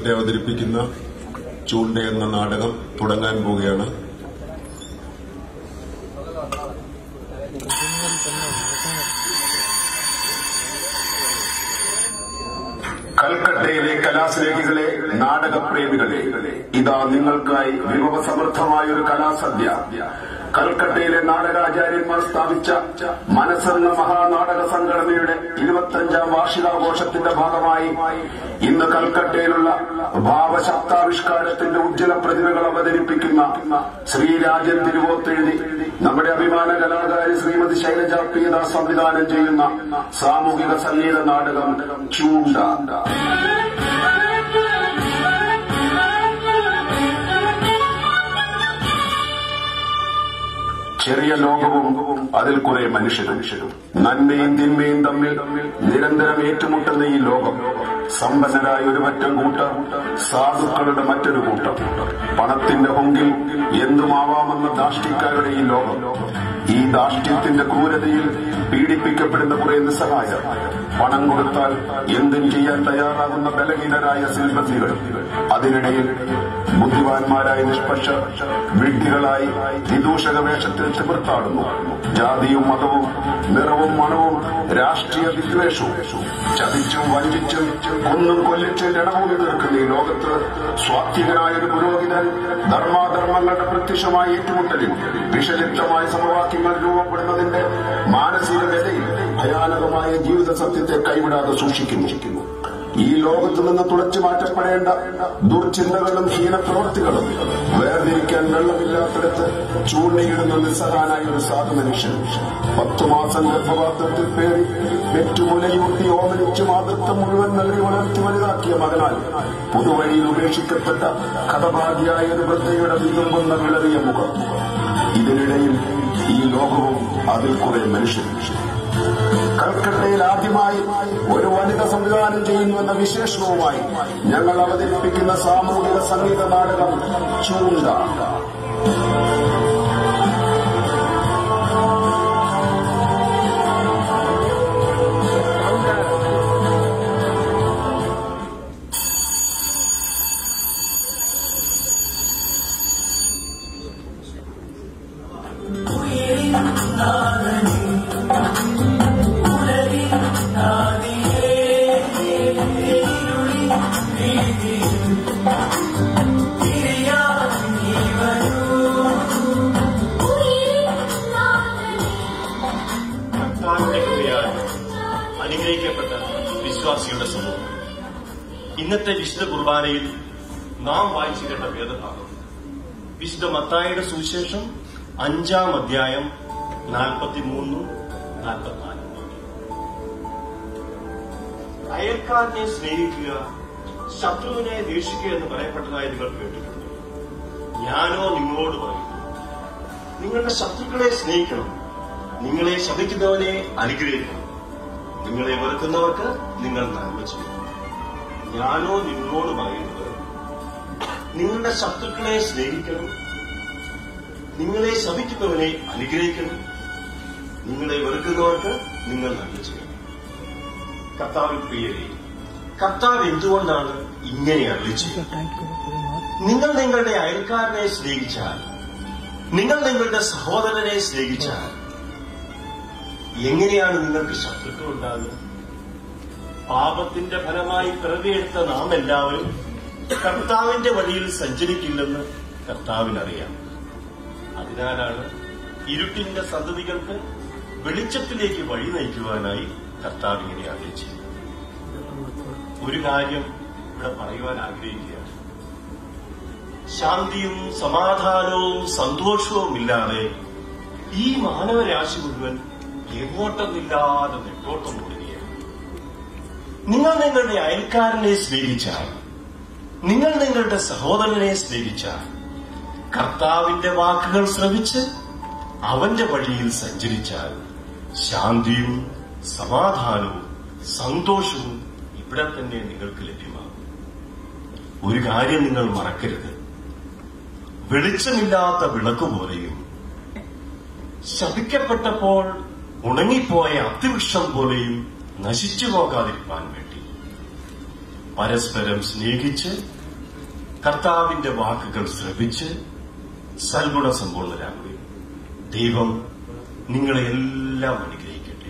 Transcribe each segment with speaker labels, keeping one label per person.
Speaker 1: കൽക്കട്ട അവതരിപ്പിക്കുന്ന ചൂണ്ട എന്ന നാടകം തുടങ്ങാൻ പോവുകയാണ് കൽക്കട്ടയിലെ കലാസ്നേഹികളെ നാടകപ്രേമികളെ ഇതാ നിങ്ങൾക്കായി വിഭവസമൃദ്ധമായ ഒരു കലാസദ്യ കൽക്കട്ടയിലെ നാടകാചാര്യന്മാർ സ്ഥാപിച്ച മനസ്സെന്ന മഹാനാടക സംഘടനയുടെ ഇരുപത്തഞ്ചാം വാർഷികാഘോഷത്തിന്റെ ഭാഗമായി ഇന്ന് കൽക്കട്ടയിലുള്ള ഭാവശബ്ദാവിഷ്കാരത്തിന്റെ ഉജ്ജ്വല പ്രതിഭകൾ അവതരിപ്പിക്കുന്ന ശ്രീരാജൻ തിരുവോത്തെഴുതി നമ്മുടെ അഭിമാന കലാകാരി ശ്രീമതി ശൈലജ പ്രിയദാസ് സംവിധാനം ചെയ്യുന്ന സാമൂഹിക സംഗീത നാടകം ചൂണ്ട ചെറിയ ലോകവും അതിൽ കുറെ മനുഷ്യരും നന്മയും തിന്മയും തമ്മിൽ നിരന്തരം ഏറ്റുമുട്ടുന്ന ഈ ലോകം സമ്പന്നരായ ഒരു മറ്റം കൂട്ടം സാധുക്കളുടെ മറ്റൊരു കൂട്ടം പണത്തിന്റെ ഹൊങ്കിൽ എന്തുമാവാമെന്ന ദാഷ്ടിക്കാരുടെ ഈ ലോകം ഈ ദാഷ്ട്യത്തിന്റെ ക്രൂരതയിൽ പീഡിപ്പിക്കപ്പെടുന്ന കുറെ നിസ്സഹായർ പണം കൊടുത്താൽ എന്തും ചെയ്യാൻ തയ്യാറാകുന്ന ബലഹീനരായ ശില്പത്തികൾ അതിനിടയിൽ ബുദ്ധിമാന്മാരായ നിഷ്പക്ഷ വിഡ്ഢികളായി വിദൂഷക വേഷത്തിൽ തിമിർത്താടുന്നു ജാതിയും മതവും നിറവും മണവും രാഷ്ട്രീയ വിദ്വേഷവും ചതിച്ചും വഞ്ചിച്ചും കൊന്നും കൊല്ലിച്ചും രണഭൂമി തീർക്കുന്ന ഈ ലോകത്ത് സ്വാത്വികനായ ഒരു പുരോഹിതൻ ധർമാധർമ്മങ്ങളുടെ പ്രത്യക്ഷമായ ഏറ്റുമുട്ടലിൽ വിഷലിപ്തമായ സമവാക്യങ്ങൾ രൂപപ്പെടുന്നതിന്റെ മാനസിക വ്യതയിൽ ഭയാനകമായ ജീവിത സത്യത്തെ കൈവിടാതെ സൂക്ഷിക്കുന്നു ഈ ലോകത്തു നിന്ന് തുടച്ചു മാറ്റപ്പെടേണ്ട ദുർചിന്തകളും ഹീനപ്രവൃത്തികളും വേർതിരിക്കാൻ വെള്ളമില്ലാത്തിടത്ത് ചൂണ്ടിയിടുന്ന നിസ്സഹാനായ ഒരു സാധു മനുഷ്യൻ പത്തു മാസം ഗർഭപാത്രത്തിൽ പേറി പെറ്റുമുലയൂട്ടി ഓമനിച്ച് മാതൃത്വം മുഴുവൻ നൽകി വളർത്തി വലുതാക്കിയ മകനാൽ പുതുവഴിയിൽ ഉപേക്ഷിക്കപ്പെട്ട കഥഭാഗിയായ ഒരു വൃദ്ധയുടെ വിതുമ്പുന്ന വിളറിയ മുഖം ഇതിനിടയിൽ ഈ ലോകവും അതിൽ കുറെ മനുഷ്യൻ കൽക്കട്ടയിൽ ആദ്യമായി ഒരു വനിത സംവിധാനം ചെയ്യുന്നു എന്ന വിശേഷണവുമായി ഞങ്ങൾ അവതരിപ്പിക്കുന്ന സാമൂഹിക സംഗീത നാടകം ചൂണ്ട
Speaker 2: കർത്താവിന്റെ കൃപയാൽ അനുഗ്രഹിക്കപ്പെട്ട വിശ്വാസിയുടെ സമൂഹം ഇന്നത്തെ വിശുദ്ധ കുർബാനയിൽ നാം വായിച്ചു കേട്ട വേദഭാഗം വിശുദ്ധ മത്തായിയുടെ സുവിശേഷം അഞ്ചാം അധ്യായം നാൽപ്പത്തിമൂന്നും നാൽപ്പത്തിനാലും അയൽക്കാരനെ സ്നേഹിക്കുക ശത്രുവിനെ വീക്ഷിക്കുക എന്ന് പറയപ്പെട്ടതായി നിങ്ങൾ കേട്ടിട്ടുണ്ട് ഞാനോ നിങ്ങളോട് പറയുന്നു നിങ്ങളുടെ ശത്രുക്കളെ സ്നേഹിക്കണം നിങ്ങളെ ശപിക്കുന്നവനെ അനുഗ്രഹിക്കണം നിങ്ങളെ വെറുക്കുന്നവർക്ക് നിങ്ങൾ നന്മ ചെയ്യണം ഞാനോ നിങ്ങളോട് പറയുന്നത് നിങ്ങളുടെ ശത്രുക്കളെ സ്നേഹിക്കണം നിങ്ങളെ ശപിക്കുന്നവനെ അനുഗ്രഹിക്കണം നിങ്ങളെ വെറുക്കുന്നവർക്ക് നിങ്ങൾ നന്മ ചെയ്യണം കർത്താവിൽ പ്രിയരെ കർത്താവ് എന്തുകൊണ്ടാണ് ഇങ്ങനെ അറിയിച്ചത് നിങ്ങൾ നിങ്ങളുടെ അയൽക്കാരനെ സ്നേഹിച്ചാൽ നിങ്ങൾ നിങ്ങളുടെ സഹോദരനെ സ്നേഹിച്ചാൽ എങ്ങനെയാണ് നിങ്ങൾക്ക് ശത്രുക്കൾ ഉണ്ടാകുക പാപത്തിന്റെ ഫലമായി പിറവിയെടുത്ത നാം എല്ലാവരും കർത്താവിന്റെ വഴിയിൽ സഞ്ചരിക്കില്ലെന്ന് കർത്താവിനറിയാം അതിനാലാണ് ഇരുട്ടിന്റെ സന്തതികൾക്ക് വെളിച്ചത്തിലേക്ക് വഴി നയിക്കുവാനായി കർത്താവ് ഇങ്ങനെ അറിയിച്ചത് ഒരു കാര്യം ഇവിടെ പറയുവാൻ ആഗ്രഹിക്കുകയാണ് ശാന്തിയും സമാധാനവും സന്തോഷവും ഇല്ലാതെ ഈ മാനവരാശി മുഴുവൻ എങ്ങോട്ടൊന്നില്ലാതെ നെട്ടോട്ടം ഓടുകയാണ് നിങ്ങൾ നിങ്ങളുടെ അയൽക്കാരനെ സ്നേഹിച്ചാൽ നിങ്ങൾ നിങ്ങളുടെ സഹോദരനെ സ്നേഹിച്ചാൽ കർത്താവിന്റെ വാക്കുകൾ ശ്രവിച്ച് അവന്റെ വഴിയിൽ സഞ്ചരിച്ചാൽ ശാന്തിയും സമാധാനവും സന്തോഷവും ഇവിടെ തന്നെ നിങ്ങൾക്ക് ലഭ്യമാകും ഒരു കാര്യം നിങ്ങൾ മറക്കരുത് വെളിച്ചമില്ലാത്ത വിളക്ക് പോലെയും ശപിക്കപ്പെട്ടപ്പോൾ ഉണങ്ങിപ്പോയ അത്തിവൃക്ഷം പോലെയും നശിച്ചു പോകാതിരിക്കാൻ വേണ്ടി പരസ്പരം സ്നേഹിച്ച് കർത്താവിന്റെ വാക്കുകൾ ശ്രവിച്ച് സൽഗുണ സമ്പൂർണരാകുകയും ദൈവം നിങ്ങളെ എല്ലാം അനുഗ്രഹിക്കട്ടെ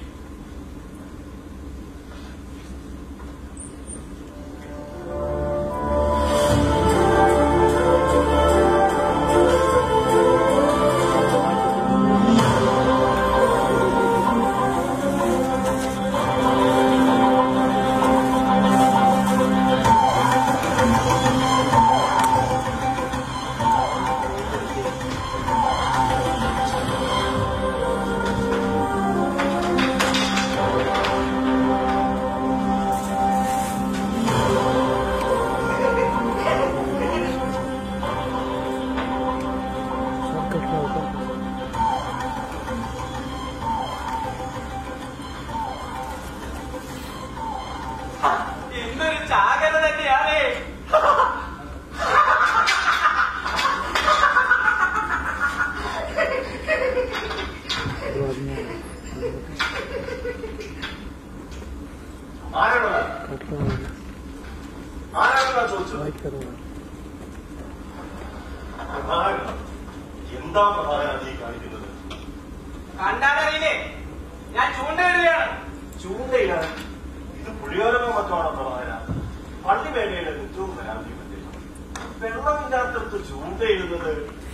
Speaker 3: എന്തൊരു ചാകര തന്നെയാണ്
Speaker 2: ആരാണ് ആരാണ് ചോദിച്ചത് പ്രഭാകരൻ. എന്താ പ്രഭാകരൻ നീ കാണിക്കുന്നത്
Speaker 3: കണ്ടാലറിയില്ലേ ഞാൻ ചൂണ്ടയിടുകയാണ്
Speaker 2: ചൂണ്ടയിലാണ് ഇത് പുളിയോരമോ മറ്റാണോ പ്രഭാകര പള്ളിമേഖലയുടെ ഏറ്റവും പരാജയം വെള്ളമില്ലാത്തടത്ത് ചൂണ്ടയിടുന്നത്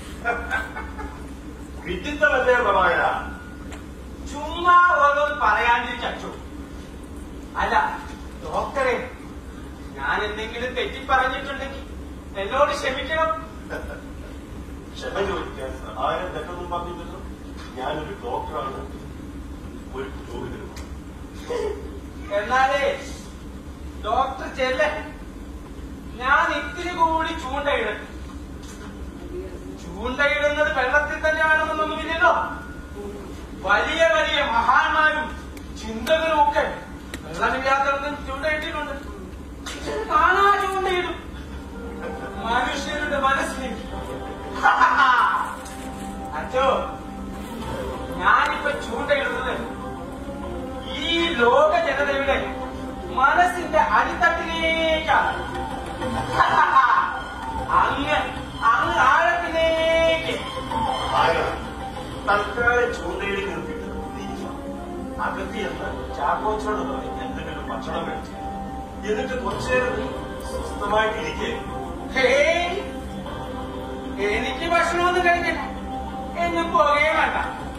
Speaker 2: വിഡിത്തമല്ലേ പ്രഭാകര
Speaker 3: ചുമ്മാ ഓരോന്ന് പറയാണ്ടിരിച്ചു അല്ല ഡോക്ടറെ ഞാൻ എന്തെങ്കിലും തെറ്റി പറഞ്ഞിട്ടുണ്ടെങ്കിൽ എന്നോട് ക്ഷമിക്കണം
Speaker 2: ക്ഷമ ചോദിക്കാൻ സഹായം തെറ്റൊന്നും പറഞ്ഞില്ലല്ലോ ഞാനൊരു ഡോക്ടറാണ് ഒരു പുരോഹിതനുമാണ്
Speaker 3: എന്നാലേ ഡോക്ടർ ചെല്ല ഞാൻ ഇത്തിരി കൂടി ചൂണ്ടയിടും ചൂണ്ടയിടുന്നത് വെള്ളത്തിൽ തന്നെയാണെന്നൊന്നുമില്ലല്ലോ വലിയ വലിയ മഹാന്മാരും ചിന്തകരും ഒക്കെ വെള്ളമില്ലാത്തടത്തും ചൂണ്ടയിട്ടിട്ടുണ്ട് കാണാ ചൂണ്ടയിടും മനുഷ്യരുടെ മനസ്സിലേക്ക് അച്ചോ ഞാനിപ്പോ ചൂണ്ടയിടുന്നത് ഈ ലോക ജനതയുടെ മനസ്സിന്റെ അടിത്തട്ടിലേക്കാണ് അങ്ങ് അങ്ങ് ആഴത്തിലേക്ക്
Speaker 2: ആരാണ് തൽക്കാലം ചൂണ്ടയിൽ നിർത്തിയിട്ട് നീ അകത്തി എന്ന് ചാക്കോച്ചോട് പറഞ്ഞ് എന്തെങ്കിലും ഭക്ഷണം കഴിച്ചു എന്നിട്ട് കുറച്ചേരം നീ സ്വസ്ഥമായിട്ടിരിക്കേ
Speaker 3: ഹേയ്, എനിക്ക് ഭക്ഷണമൊന്നും കഴിക്കണ്ട എന്നും പോകേ വേണ്ട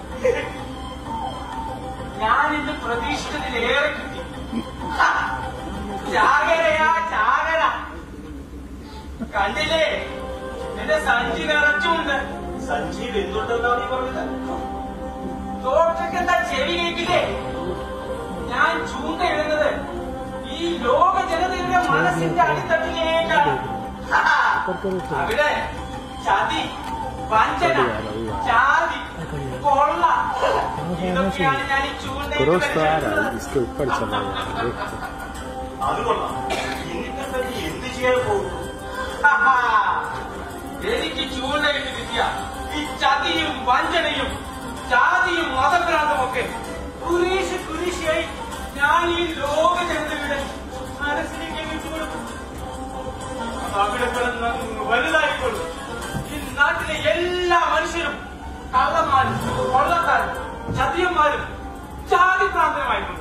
Speaker 3: ഞാൻ ഇന്ന് പ്രതീക്ഷിച്ചതിലേറെ കിട്ടി ഹാ, ചാകരയാ ചാകര കണ്ടില്ലേ എന്റെ സഞ്ചി നിറച്ചുണ്ട്
Speaker 2: സഞ്ജീവ് എന്തുണ്ടെന്നാണ് നീ പറഞ്ഞത്
Speaker 3: ഡോക്ടർക്ക് എന്താ ചെവി കേൾക്കില്ലേ ഞാൻ ചൂണ്ടയിടുന്നത് ഈ ലോക ജനതയുടെ മനസ്സിന്റെ അടിത്തട്ടിലേക്കാണ് അവിടെ ചതി വഞ്ചന ജാതി കൊള്ള ഇതൊക്കെയാണ് ഞാൻ ഈ ചൂണ്ടയിൽ
Speaker 4: Просто
Speaker 3: വരുന്നത്.
Speaker 4: ara, इसके ऊपर चला गया
Speaker 2: അതുകൊള്ളാം ഇന്നിട്ട് തന്നെ എന്ത് ചെയ്യാൻ പോകുന്നു
Speaker 3: ഹാഹാ. എനിക്ക് ചൂണ്ടയിട്ട് കിട്ടിയ ഈ ചതിയും വഞ്ചനയും ജാതിയും മതഭ്രാന്തമൊക്കെ കുരീശ് കുരീശിയായി ഞാൻ ഈ ലോക ജനതയുടെ മനസ്സിലേക്ക് വിട്ടുകൊടുക്കും അവിടെ കിടന്ന് വലുതായിക്കൊള്ളും ഈ നാട്ടിലെ എല്ലാ മനുഷ്യരും കള്ളന്മാരും കൊള്ളക്കാരും ചതിയന്മാരും ജാതി പ്രാന്തമായിട്ടുണ്ട്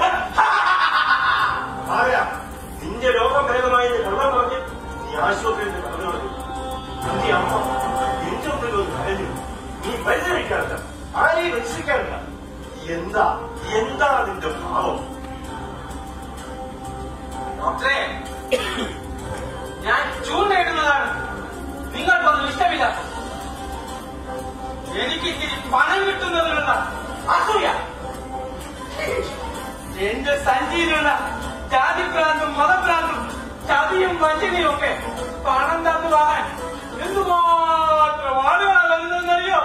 Speaker 2: ആരാ നിന്റെ രോഗം ഭേദമായി നീ വെള്ളം പറഞ്ഞ് നീ ആശുപത്രിയിൽ നിന്ന് കടന്നു കളഞ്ഞു നിന്റെ അമ്മ നിന്റെ മുമ്പിൽ ഒന്ന് കരഞ്ഞു നീ പരിചരിക്കാറില്ല ആരെയും രക്ഷിക്കാറില്ല എന്താ എന്താ നിന്റെ ഭാവം
Speaker 3: ഡോക്ടറെ ഞാൻ ചൂണ്ടയിടുന്നതാണ് നിങ്ങൾക്കൊന്നും ഇഷ്ടമില്ല എനിക്ക് ഇത്തിരി പണം കിട്ടുന്നതിനുള്ള അസൂയ എന്റെ സഞ്ചിയിലുള്ള ജാതിഭ്രാന്തും മതഭ്രാന്തും ചതിയും വഞ്ചനയും ഒക്കെ പണം തന്നു വാങ്ങാൻ എന്തുമാത്രം ആളുകളാണ് വരുന്നതെന്നറിയോ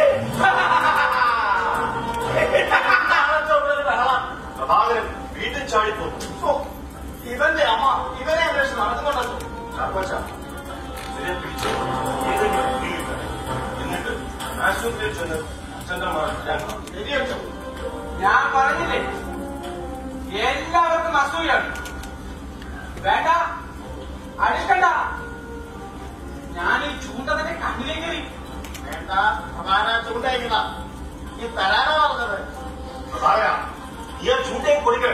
Speaker 2: പ്രഭാകരൻ വീണ്ടും ചാടിപ്പോകും
Speaker 3: ഇവന്റെ അമ്മ ഇവനെ അന്വേഷണം നടന്നുകൊണ്ടല്ലോ
Speaker 2: ചാക്കോച്ച ഇതിനെ പിടിച്ച് ഏതെങ്കിലും വീട്ടിൽ ഇടണം. എന്നിട്ട് ആശുപത്രിയിൽ ചെന്ന് അച്ഛന്റെ മാറ്റാൻ
Speaker 3: ശരിയട്ടോ ഞാൻ പറഞ്ഞില്ലേ എല്ലാവർക്കും അസൂയാണ് വേണ്ട അടുക്കണ്ട ഞാൻ ഈ ചൂണ്ട തന്നെ കണ്ണിലേക്ക് എറി
Speaker 5: വേണ്ട പ്രധാന ചൂണ്ടയിക്കുന്ന ഈ തരാനാ പറഞ്ഞത്
Speaker 2: പ്രധാന ഈ ചൂണ്ടയെ കൊടുക്കേ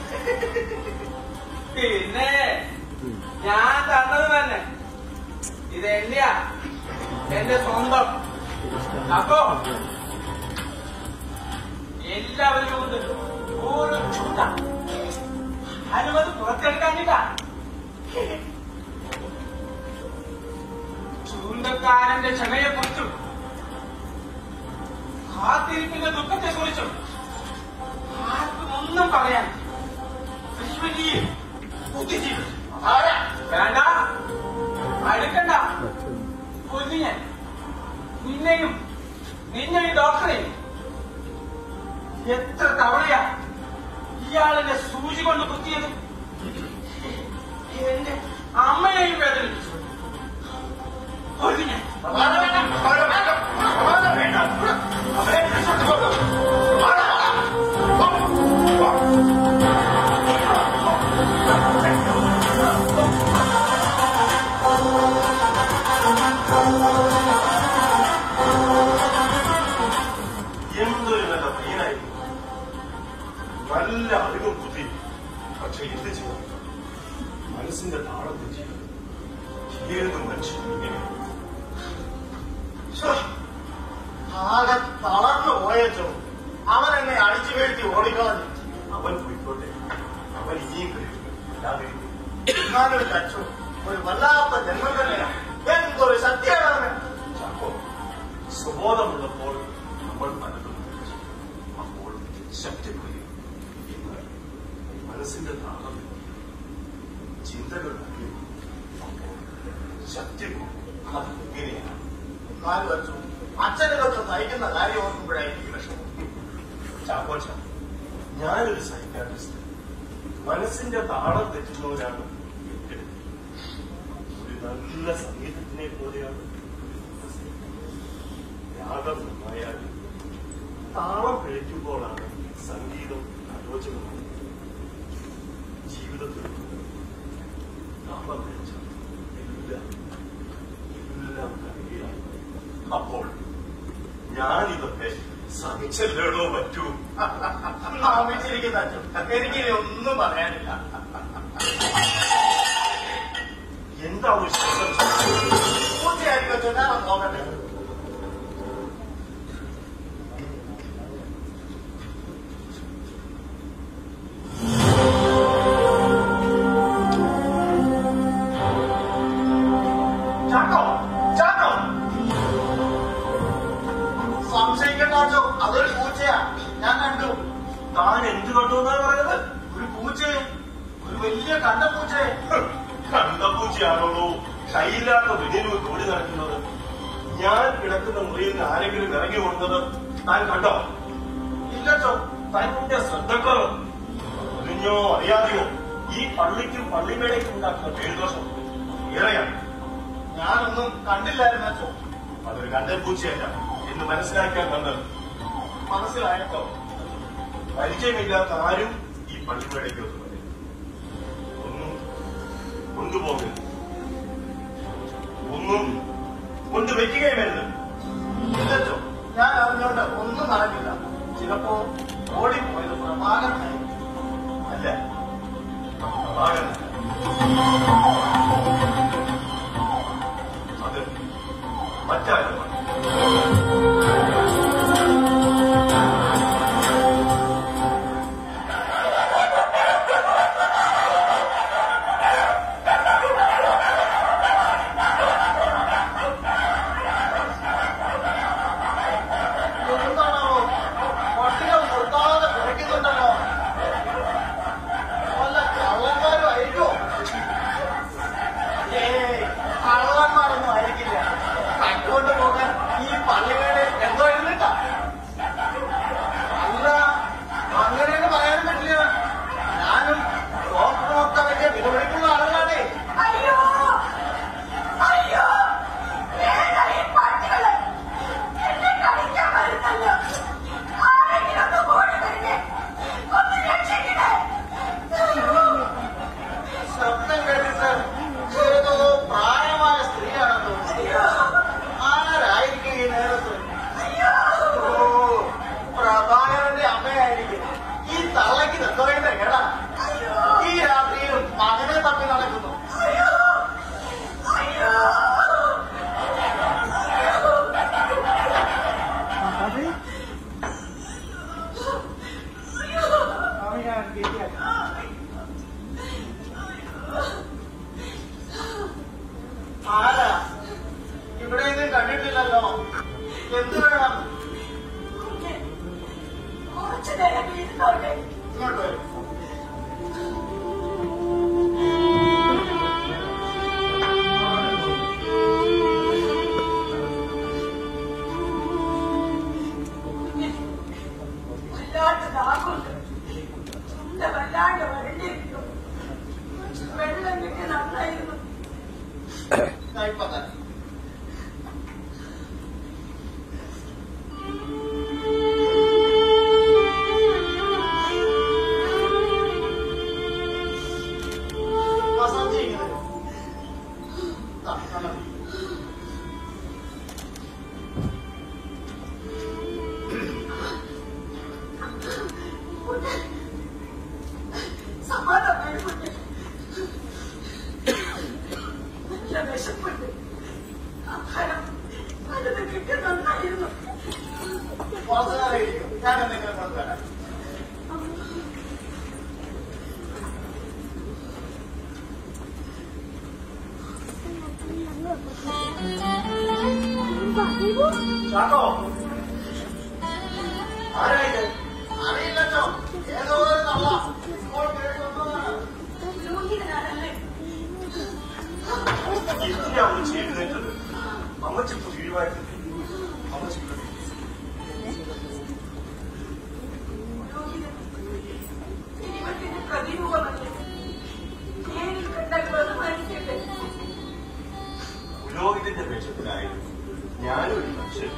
Speaker 3: പിന്നെ ഞാൻ തന്നത് തന്നെ ഇത് എന്റെയാ എന്റെ സ്വന്തം അപ്പോ എല്ലാവരും കൊണ്ട് ഓരോ ചൂണ്ട അനുമതി പുറത്തെടുക്കാനില്ല ചൂണ്ടക്കാരന്റെ ക്ഷമയെ കുറിച്ചും കാത്തിരിപ്പിന്റെ ദുഃഖത്തെ കുറിച്ചും ആർക്കും ഒന്നും പറയാൻ ശ്രീമതിയെ ബുദ്ധിജീവി
Speaker 5: ആരാ
Speaker 3: വേണ്ട അടുക്കണ്ട കൊല്ലി ഞാൻ നിന്നെയും നിന്നെ ഈ ഡോക്ടറെയും എത്ര തവണയാ ഇയാളെന്നെ സൂചി കൊണ്ട് കുത്തിയത് എന്റെ അമ്മയെയും വേദനിപ്പിച്ചു കൊല്ലി ഞാൻ
Speaker 5: പ്രധാന വേണ്ട പ്രധാന വേണ്ട പ്രധാന വേണ്ട അവരെ പിടിച്ചോണ്ട് പോകും
Speaker 2: എന്തൊരു നല്ല പയ്യനായിരുന്നു നല്ല അറിവും ബുദ്ധി പക്ഷെ എന്ത് ചെയ്യും മനസ്സിന്റെ താളം തെറ്റി ഏത് മനുഷ്യൻ ഇങ്ങനെ
Speaker 5: ശ്ശോ, ആകെ തളർന്നു പോയച്ചോ അവൻ എന്നെ അടിച്ചു വീഴ്ത്തി ഓടിക്കളഞ്ഞു
Speaker 2: അവൻ പോയിക്കോട്ടെ അവൻ ഇനിയും കഴിയും അല്ലാതെ
Speaker 5: എന്നാലൊരു കച്ചു ഒരു വല്ലാത്ത ജന്മം തന്നെയാണ് എന്തൊരു സത്യമാണ് അവന്
Speaker 2: ചാക്കോ സുബോധമുള്ളപ്പോൾ നമ്മൾ പലതും കഴിച്ചു. അപ്പോൾ ശക്തി കുറയും ഇന്ന് മനസ്സിന്റെ താളം തെറ്റി. ചിന്തകൾ കുറയും. അപ്പോൾ ശക്തി കൂടും അതെങ്ങനെയാണ്
Speaker 5: നാല് വെച്ചു അച്ഛനെ വെച്ച് നയിക്കുന്ന കാര്യം ഓർക്കുമ്പോഴായിരിക്കും വിഷമം
Speaker 2: ചാക്കോച്ച ഞാനൊരു സൈക്കാട്രിസ്റ്റ് മനസ്സിന്റെ താളം തെറ്റുന്നവരാണ് ഏറ്റെടുക്കുന്നത്. ഒരു നല്ല സംഗീതത്തിനെ പോലെയാണ് രാഗം നന്നായാലും താളം പിഴയ്ക്കുമ്പോഴാണ് സംഗീതം ആലോചനമാണ് ജീവിതത്തിൽ താളം പിഴച്ച എല്ലാം എല്ലാം നൽകിയാണ് അപ്പോൾ ഞാനിതൊക്കെ സഹിച്ചല്ലോ പറ്റൂ
Speaker 5: നാമിച്ചിരിക്കുന്ന അച്ഛൻ എനിക്കിനി ഒന്നും പറയാനില്ല
Speaker 2: എന്താ ഒരു ശബ്ദം
Speaker 5: പൂർത്തിയായിരിക്കും അച്ഛൻ ഞാൻ നോക്കട്ടെ
Speaker 2: ചാക്കോ ചാക്കോ
Speaker 5: സംശയിക്കണ്ട അച്ഛോ അതൊരു പൂച്ചയാ ഞാൻ കണ്ടു
Speaker 2: താൻ എന്ത് കണ്ടു എന്നാണ് പറയുന്നത്
Speaker 5: ഒരു പൂച്ചയെ ഒരു വലിയ കണ്ട പൂച്ചയെ
Speaker 2: കണ്ടപ്പൂച്ചയാണോളൂ കയ്യില്ലാത്ത വെടിനു തോടി നടക്കുന്നത് ഞാൻ കിടക്കുന്ന മുറിയിൽ നിന്ന് ആരെങ്കിലും ഇറങ്ങി കൊടുത്തത് താൻ കണ്ടോ
Speaker 5: ഇല്ലച്ചോ
Speaker 2: തന്റെ ശ്രദ്ധക്കുറവ് അറിഞ്ഞോ അറിയാതെയോ ഈ പള്ളിക്കും പള്ളിമേടയ്ക്കും ഉണ്ടാക്കുന്ന പേരുദോഷം ഏറെയാണ്
Speaker 5: ഞാനൊന്നും കണ്ടില്ലായിരുന്നു അച്ഛോ
Speaker 2: അതൊരു കണ്ടൽ പൂച്ചയല്ല എന്ന് മനസ്സിലാക്കാൻ വന്നത്
Speaker 5: മനസ്സിലായപ്പോ
Speaker 2: പരിചയമില്ലാത്ത ആരും ഈ പള്ളിമേടയ്ക്ക് ഒന്നും വരില്ല. ഒന്നും കൊണ്ടുപോകരുത് ഒന്നും കൊണ്ടുവയ്ക്കുകയും വരുന്നത്
Speaker 5: ഇല്ലച്ചോ ഞാൻ അറിഞ്ഞോണ്ട് ഒന്നും നടക്കില്ല ചിലപ്പോ ഓടിപ്പോയത് പ്രഭാകരനായി
Speaker 2: അല്ല പ്രഭാകരനല്ല. അത് മറ്റാരുമാണ്
Speaker 5: എന്താണോ പട്ടികൾ നിർത്താതെ കുരയ്ക്കുന്നുണ്ടല്ലോ വല്ല കള്ളന്മാരും ആയിരിക്കോ ഏയ് കള്ളന്മാരൊന്നും ആയിരിക്കില്ല കട്ടുകൊണ്ട് പോകാൻ എന്ത് വേണം
Speaker 6: കുഞ്ഞ് കുറച്ചു നേരം ഇരുന്നോട്ടെ
Speaker 5: ഇങ്ങോട്ട് വരും
Speaker 6: കുഞ്ഞ് വല്ലാണ്ട് ദാഹമുണ്ട് ചുണ്ട വല്ലാണ്ട് വരണ്ടിരിക്കുന്നു വെള്ളം കിട്ടി നന്നായിരുന്നു
Speaker 5: ഇപ്പൊ തന്നെ മസാജ് ചെയ്യുന്നത് ആ, നന്നായി.
Speaker 6: സമാധാനമായി കുഞ്ഞ് നല്ല വിശപ്പുണ്ട് ആഹാരം നല്ലത് കിട്ടി നന്നായിരുന്നു
Speaker 5: കുറച്ച് നേരം ഇരിക്കും ഞാൻ എന്തെങ്കിലും കൊണ്ടുവരാം ചാക്കോ
Speaker 2: ആരായത്
Speaker 5: അറിയില്ലല്ലോ ഏതോ ഒരു തള്ള ഇപ്പോൾ കേട്ട് വന്നതാണ്
Speaker 6: പുരോഹിതനാണല്ലേ
Speaker 2: എന്തിനാ അമ്മച്ചി എഴുന്നേറ്റത് അമ്മച്ചിപ്പോ വീഴുമായിരുന്നു അമ്മച്ചി
Speaker 6: പുരോഹിതൻ ദൈവത്തിന്റെ പ്രതിരൂപമല്ലേ നേരിൽ കണ്ടാൽ ബഹുമാനിക്കട്ടെ
Speaker 2: പുരോഹിതന്റെ വേഷത്തിലായിരുന്നു ഞാനും ഒരു മനുഷ്യൻ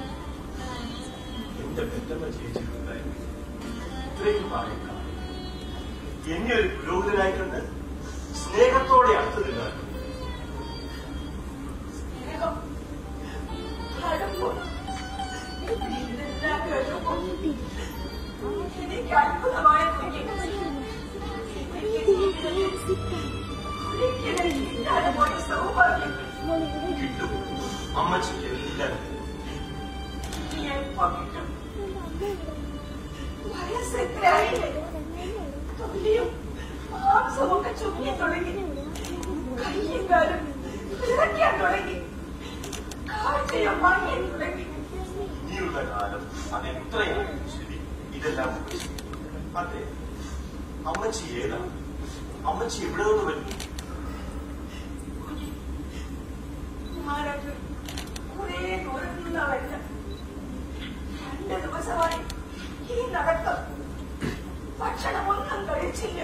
Speaker 2: എന്റെ പെറ്റമ്മ ജീവിച്ചിട്ടുണ്ടായിരുന്നു ഇത്രയും പറയുന്ന എന്നെ ഒരു പുരോഹിതനായി കണ്ട് സ്നേഹത്തോടെ അടുത്ത് നിന്നാൽ
Speaker 6: സ്നേഹം അടുപ്പം ഇതെല്ലാം കേട്ടപ്പോൾ എനിക്ക് അത്ഭുതമായ കുഞ്ഞ് എനിക്ക് ജീവിതത്തിൽ ഒരിക്കലും കിട്ടാതെ പോയ സൗഭാഗ്യം
Speaker 2: കിട്ടും അമ്മച്ചിക്ക് എല്ലാം
Speaker 6: ഇനി എപ്പോ കിട്ടും വയസ്സ് എത്രയായില്ലേ തൊലിയും മാംസമൊക്കെ ചുരുങ്ങി തുടങ്ങി കയ്യും കാലും വിറയ്ക്കാൻ തുടങ്ങി കാഴ്ചയും മങ്ങിയാൻ തുടങ്ങി
Speaker 2: ഇനിയുള്ള കാലം അത് എത്രയാണ് ശരി ഇതെല്ലാം ഉപേക്ഷിക്കും. അതെ അമ്മച്ചി ഏതാണ് അമ്മച്ചി എവിടെ നിന്ന് വരുന്നു
Speaker 6: മാരക്ക് കുറേ ദൂരം നിന്നവല്ല രണ്ട് ദിവസമായി ഈ നടത്തം ഭക്ഷണമൊന്നും കഴിച്ചില്ല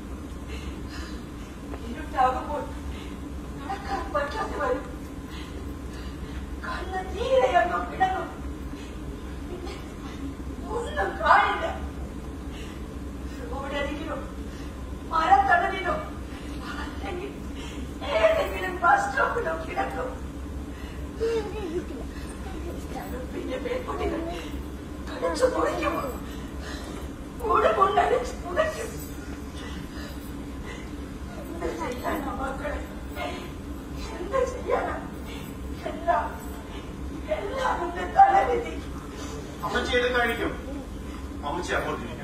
Speaker 6: ഇരുട്ടാകുമ്പോൾ നടക്കാൻ പറ്റാതെ വരും കണ്ണ് തീരെയൊന്നും കിടങ്ങും പിന്നെ ഒന്നും കാണില്ല റോഡരികിലോ മരത്തണലിലോ അല്ലെങ്കിൽ ഏതെങ്കിലും ബസ് സ്റ്റോപ്പിലോ കിടക്കും പിന്നെ പെൺകുട്ടികൾ കടിച്ചു തുറയ്ക്കുമോ കൂടെ കൊണ്ടടിച്ച് പുതയ്ക്കും എന്ത് ചെയ്യാനാ മക്കളെ എന്ത് ചെയ്യാനാ എല്ലാം എല്ലാം എന്റെ തലവിധി
Speaker 2: അമ്മച്ചി ഇത് കഴിക്കും അമ്മച്ചി അങ്ങോട്ടിരിക്കും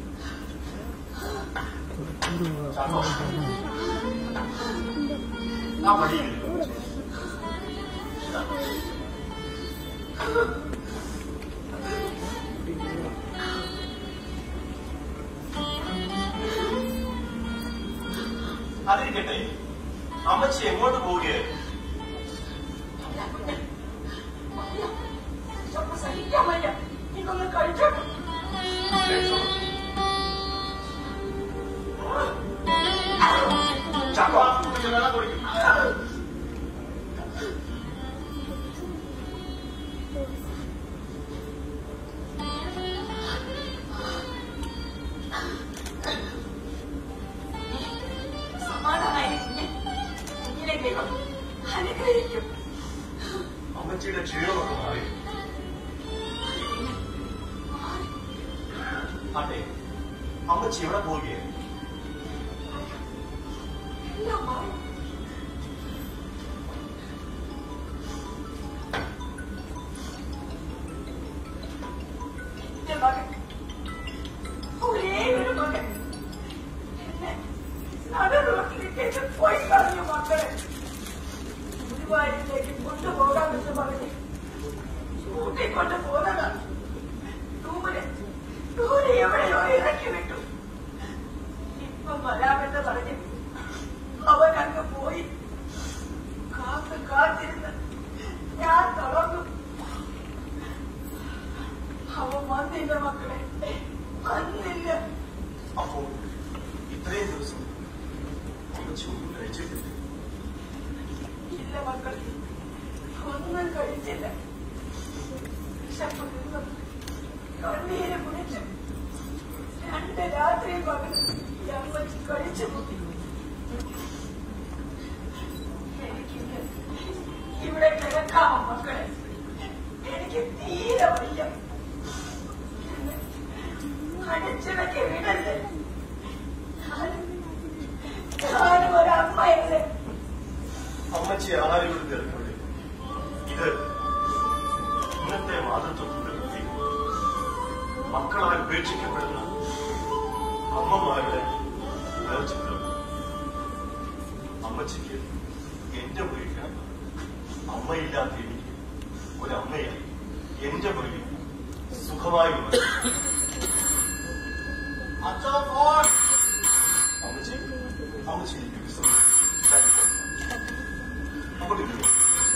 Speaker 2: ചാക്കോ, ആ പടിയിരിക്കും അതിരിക്കട്ടെ അമ്മച്ചി എങ്ങോട്ട് പോവുകയായിരുന്നു
Speaker 6: ചപ്പ് സഹിക്കാൻ വയ്യ ഇതൊന്ന് കഴിച്ചോട്ടെ
Speaker 2: ചാക്കോ
Speaker 5: കുറച്ച് വെള്ളം കുടിക്കും
Speaker 6: സമാധാനമായി കുഞ്ഞിനെ ദൈവം അനുഗ്രഹിക്കും
Speaker 2: അമ്മച്ചിയുടെ ക്ഷീണമൊക്കെ മാറി അതെ അമ്മച്ചി എവിടെ പോവുകയായിരുന്നു
Speaker 6: എല്ലാം മാറി എന്റെ മകൻ ഒരേ ഒരു മകൻ എന്നെ നടുറോട്ടിലേക്ക് പോയി കളഞ്ഞു മക്കളെ ഗുരുവായൂരിലേക്ക് കൊണ്ടുപോകാമെന്ന് പറഞ്ഞ് കൂട്ടിക്കൊണ്ട് കൊണ്ട് പോന്നതാ ദൂരെ ദൂരെ എവിടെയോ ഇറക്കി വിട്ടു ഇപ്പം വരാമെന്ന് പറഞ്ഞ് അവൻ അങ്ങ് പോയി കാത്ത് കാത്തിരുന്ന് ഞാൻ തളർന്നു അവൻ വന്നില്ല മക്കളെ വന്നില്ല
Speaker 2: അപ്പോ ഇത്രയും ദിവസം അമ്മച്ചി ഒന്നും കഴിച്ചിട്ടില്ല
Speaker 6: ഇല്ല മക്കൾ ഒന്നും കഴിച്ചില്ല വിശപ്പ് നിന്നു കണ്ണീര് കുടിച്ചു രണ്ട് രാത്രി പകൽ ഈ അമ്മച്ചി കഴിച്ചു കൂട്ടി എനിക്കില്ല ഇവിടെ കിടക്കാമോ മക്കളെ എനിക്ക് തീരെ വയ്യ എന്നെ അടിച്ചിടയ്ക്ക് വിടല്ലേ ഞാനും ഞാനും ഒരമ്മയല്ലേ
Speaker 2: അമ്മച്ചി ആരും തിരക്കുണ്ട് ഇത് ഇന്നത്തെ മാതൃത്വത്തിന്റെ പ്രതീകം മക്കളാൽ ഉപേക്ഷിക്കപ്പെടുന്ന അമ്മമാരുടെ ചിത്രം അമ്മച്ചിക്ക് എന്റെ മുറിയിൽ അമ്മയില്ലാത്ത എനിക്ക് ഒരമ്മയായി എന്റെ മുറിയിൽ സുഖമായി ഉറങ്ങി.
Speaker 5: അച്ഛോ ഫോൺ
Speaker 2: അമ്മച്ചി അമ്മച്ചി എനിക്ക് വിശ്രമിക്കാം അങ്ങോട്ട് ഇരുന്നോ.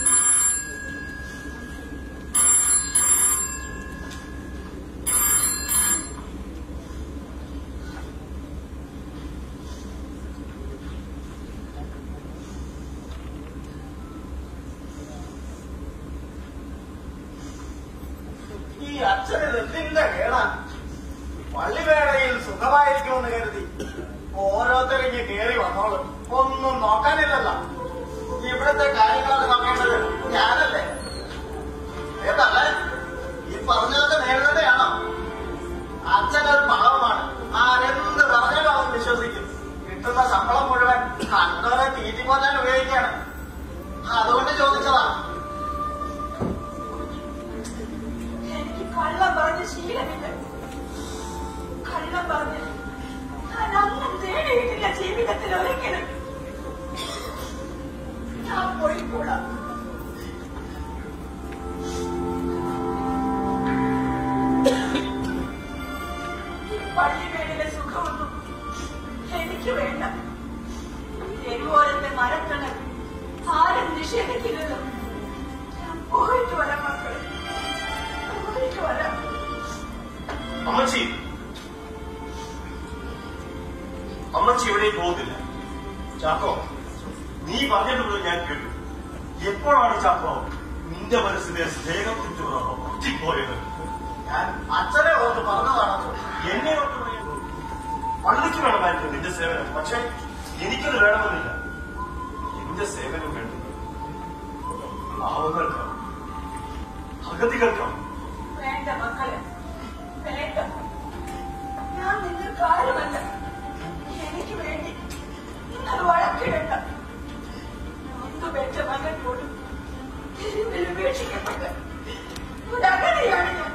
Speaker 5: ഈ അച്ഛന് എന്തിന്റെ കേടാ പള്ളിവേളയിൽ സുഖമായിരിക്കുമെന്ന് കരുതി ഓരോരുത്തരിങ്ങ് കേറി വന്നോളും ഒന്നും നോക്കാനില്ലല്ലോ ഇവിടുത്തെ കാര്യങ്ങളൊക്കെ നോക്കേണ്ടത് ഞാനല്ലേ ഏതല്ലേ ഈ പറഞ്ഞതൊക്കെ നേരിടുകയാണോ അച്ഛനൊരു പാവമാണ് ആരെന്ത് പറഞ്ഞാലും അവൻ വിശ്വസിക്കും കിട്ടുന്ന ശമ്പളം മുഴുവൻ കണ്ടോരെ തീറ്റിപ്പോറ്റാൻ ഉപയോഗിക്കാണ് അതുകൊണ്ട് ചോദിച്ചതാ
Speaker 6: എനിക്ക് കള്ളം പറഞ്ഞ് ശീലമില്ല കള്ളം പറഞ്ഞ് ഞാൻ അന്നും തേടിയിട്ടില്ല ജീവിതത്തിൽ ഒരിക്കലും ഞാൻ പോയിക്കൂടാ ഈ പള്ളിമേടിലെ സുഖമൊന്നും എനിക്ക് വേണ്ട തെരുവോരത്തെ മരത്തണൽ ആരും നിഷേധിക്കില്ലല്ലോ ഞാൻ പോയിട്ട് വരാം മക്കളെ പോയിട്ട് വരാം
Speaker 2: അമ്മച്ചി അമ്മച്ചി എവിടെയും പോകുന്നില്ല ചാക്കോ നീ പറഞ്ഞിട്ടുള്ളത് ഞാൻ കേട്ടു എപ്പോഴാണ് ചാക്കോ നിന്റെ മനസ്സിലെ സ്നേഹത്തിന്റെ ഉറവ പൊട്ടിപ്പോയത്
Speaker 5: ഞാൻ അച്ഛനെ ഓർത്ത് പറഞ്ഞതാണ്
Speaker 2: എന്നെ ഓർത്ത് പറയുന്നു പള്ളിക്ക് വേണമായിരുന്നു നിന്റെ സേവനം പക്ഷെ എനിക്കത് വേണമെന്നില്ല എന്റെ സേവനം വേണ്ടത് പാവങ്ങൾക്കാണ് അഗതികൾക്കാണ്
Speaker 6: വേണ്ട മക്കളെ വേണ്ട ഞാൻ നിങ്ങൾക്ക് ആരുമല്ല എനിക്ക് വേണ്ടി നിങ്ങൾ വഴക്കിടണ്ട ഒന്ന് പെറ്റ മകൻ പോലും തെരുവിൽ ഉപേക്ഷിക്കപ്പെട്ട ഒരകതിയാണ് ഞാൻ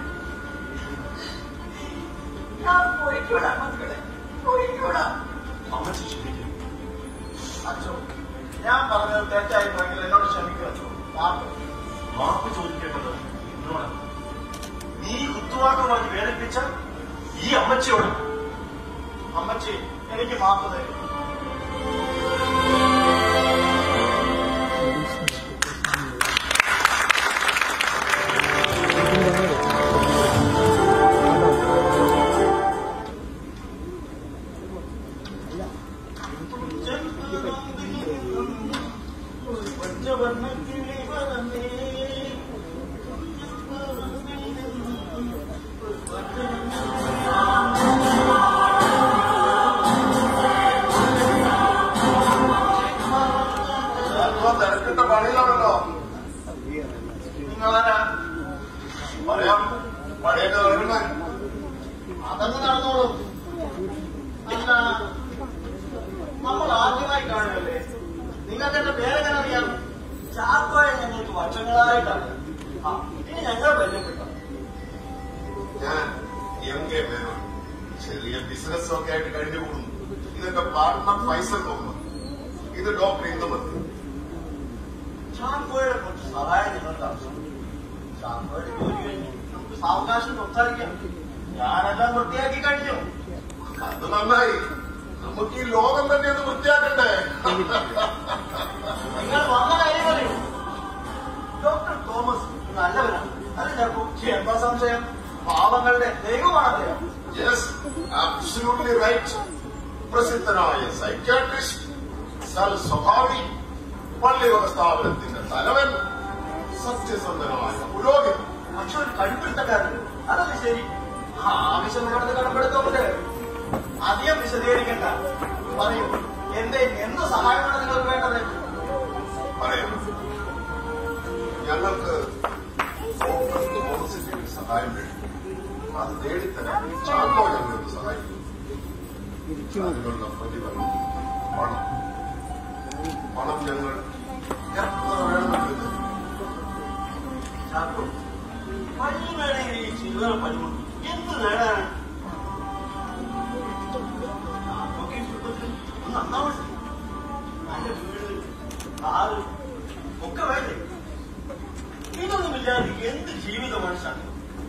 Speaker 6: ഞാൻ പോയിക്കൂടാ മക്കളെ പോയിക്കൂടാ
Speaker 2: അമ്മച്ചി ക്ഷമിക്കും
Speaker 5: അച്ഛോ ഞാൻ പറഞ്ഞത് തെറ്റായി പോയെങ്കിൽ എന്നോട് ക്ഷമിക്കുക അച്ഛോ മാപ്പ്
Speaker 2: മാപ്പ് ചോദിക്കേണ്ടത് എന്നോടാണ് നീ കുത്തുവാക്ക് പറഞ്ഞ് വേദനിപ്പിച്ച ഈ അമ്മച്ചിയോട്
Speaker 5: അമ്മച്ചി എനിക്ക് മാപ്പ് തരും തിരക്കിട്ട പണിയിലാണല്ലോ നിങ്ങളാരാ പറയാം പണിയൊക്കെ വരുന്നേ അതങ്ങ് നടന്നോളൂ അല്ല നമ്മൾ ആദ്യമായി കാണുകയല്ലേ നിങ്ങൾക്ക് എന്റെ പേരെങ്ങനെ അറിയാം ചാക്കോയെ ഞങ്ങൾക്ക് വർഷങ്ങളായിട്ടാണ് ആ ഇനി ഞങ്ങൾ പരിചയപ്പെട്ടു
Speaker 1: ഞാൻ എം കെ മേനോൻ ചെറിയ ബിസിനസ് ഒക്കെ ആയിട്ട് കഴിഞ്ഞു കൂടുന്നു ഇതൊക്കെ പാർട്ട്ണർ പൈസ തോന്നുന്നു ഇത് ഡോക്ടർ ഇന്ദുമതി
Speaker 5: ചാക്കോയെ കുറച്ച് സഹായം ഞങ്ങൾക്ക് ആവശ്യം ചാക്കോയുടെ ജോലി കഴിഞ്ഞ് സാവകാശം സംസാരിക്കാം ഞാനെല്ലാം വൃത്തിയാക്കി കഴിഞ്ഞു
Speaker 7: അത് നന്നായി നമുക്ക് ഈ ലോകം തന്നെ ഒന്ന് വൃത്തിയാക്കണ്ടേ
Speaker 5: നിങ്ങൾ വന്ന കാര്യം പറയൂ ഡോക്ടർ തോമസ് നല്ലവനാണ് അത് ചെറുപ്പം എന്താ സംശയം പാവങ്ങളുടെ ദൈവമാണ് അദ്ദേഹം
Speaker 7: യെസ് അബ്സല്യൂട്ട്ലി റൈറ്റ് പ്രസിദ്ധനായ സൈക്യാട്രിസ്റ്റ് സൽ സ്വഭാവി പള്ളിവക സ്ഥാപനത്തിന്റെ തലവൻ സത്യസന്ധനായ പുരോഹിതൻ
Speaker 5: പക്ഷെ ഒരു കടുപ്പിടുത്തക്കാരൻ അതല്ല ശരി ആവശ്യമുള്ളത് കടപ്പെടുത്തോണ്ട് അധികം വിശദീകരിക്കണ്ട പറയൂ എന്റെ എന്ത് സഹായമാണ് നിങ്ങൾക്ക് വേണ്ടത്
Speaker 7: പറയാം ഞങ്ങൾക്ക് ഡോക്ടർ തോമസിന്റെ ഒരു സഹായം വേണം അത് നേടിത്തരാൻ ചാക്കോ ഞങ്ങൾക്ക് സഹായിക്കും അതിനുള്ള പ്രതിഫലം പണം പണം ഞങ്ങൾ എത്ര വേണമെന്ന്
Speaker 5: ചാക്കോ പണി വേണമെങ്കിൽ ഈ ചില്ലറ പണിമുണ്ട് എന്ത് നേടാനാണ് ചാക്കോക്ക് ഈ കുടുംബത്തിൽ ഒന്ന് നന്നാവട്ടെ നല്ല വീട് കാറ് ഒക്കെ വേണ്ടേ ഇതൊന്നുമില്ലാതെ എന്ത് ജീവിതമാണ് ചാക്കോ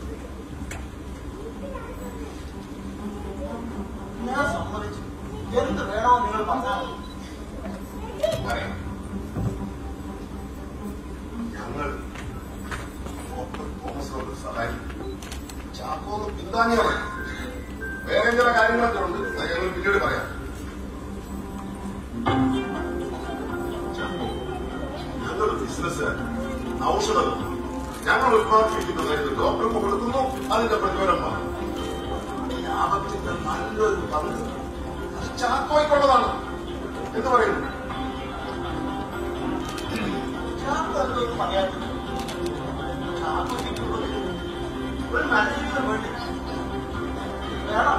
Speaker 5: ഞാൻ സമ്മതിച്ചു എന്ത് വേണോ നിങ്ങൾ പറഞ്ഞാൽ മതി.
Speaker 7: പറയാം ഞങ്ങൾ ഡോക്ടർ തോമസിനോട് സഹായിക്കും ചാക്കോന്ന് പിന്താങ്ങി പറയാം വേറെ ചില കാര്യങ്ങളൊക്കെ ഉണ്ട് അത് ഞങ്ങൾ പിന്നീട് പറയാം ചാക്കോ, ഞങ്ങൾ ബിസിനസ് ഔഷധം ഞങ്ങൾ ഉത്പാദിപ്പിക്കുന്ന മരുന്ന് ഡോക്ടർക്ക് കൊടുക്കുന്നു അതിന്റെ പ്രതിഫലം വാങ്ങും ലാഭത്തിന്റെ നല്ലൊരു പങ്ക് അത് ചാക്കോയ്ക്കുള്ളതാണ് എന്ന് പറയുന്നു
Speaker 5: ചാക്കോ അതൊന്നും പറയാത്തത് ചാക്കോയ്ക്ക് കുടുംബത്തിൽ ഒരു നല്ല ജീവിതം വേണ്ടി വേണം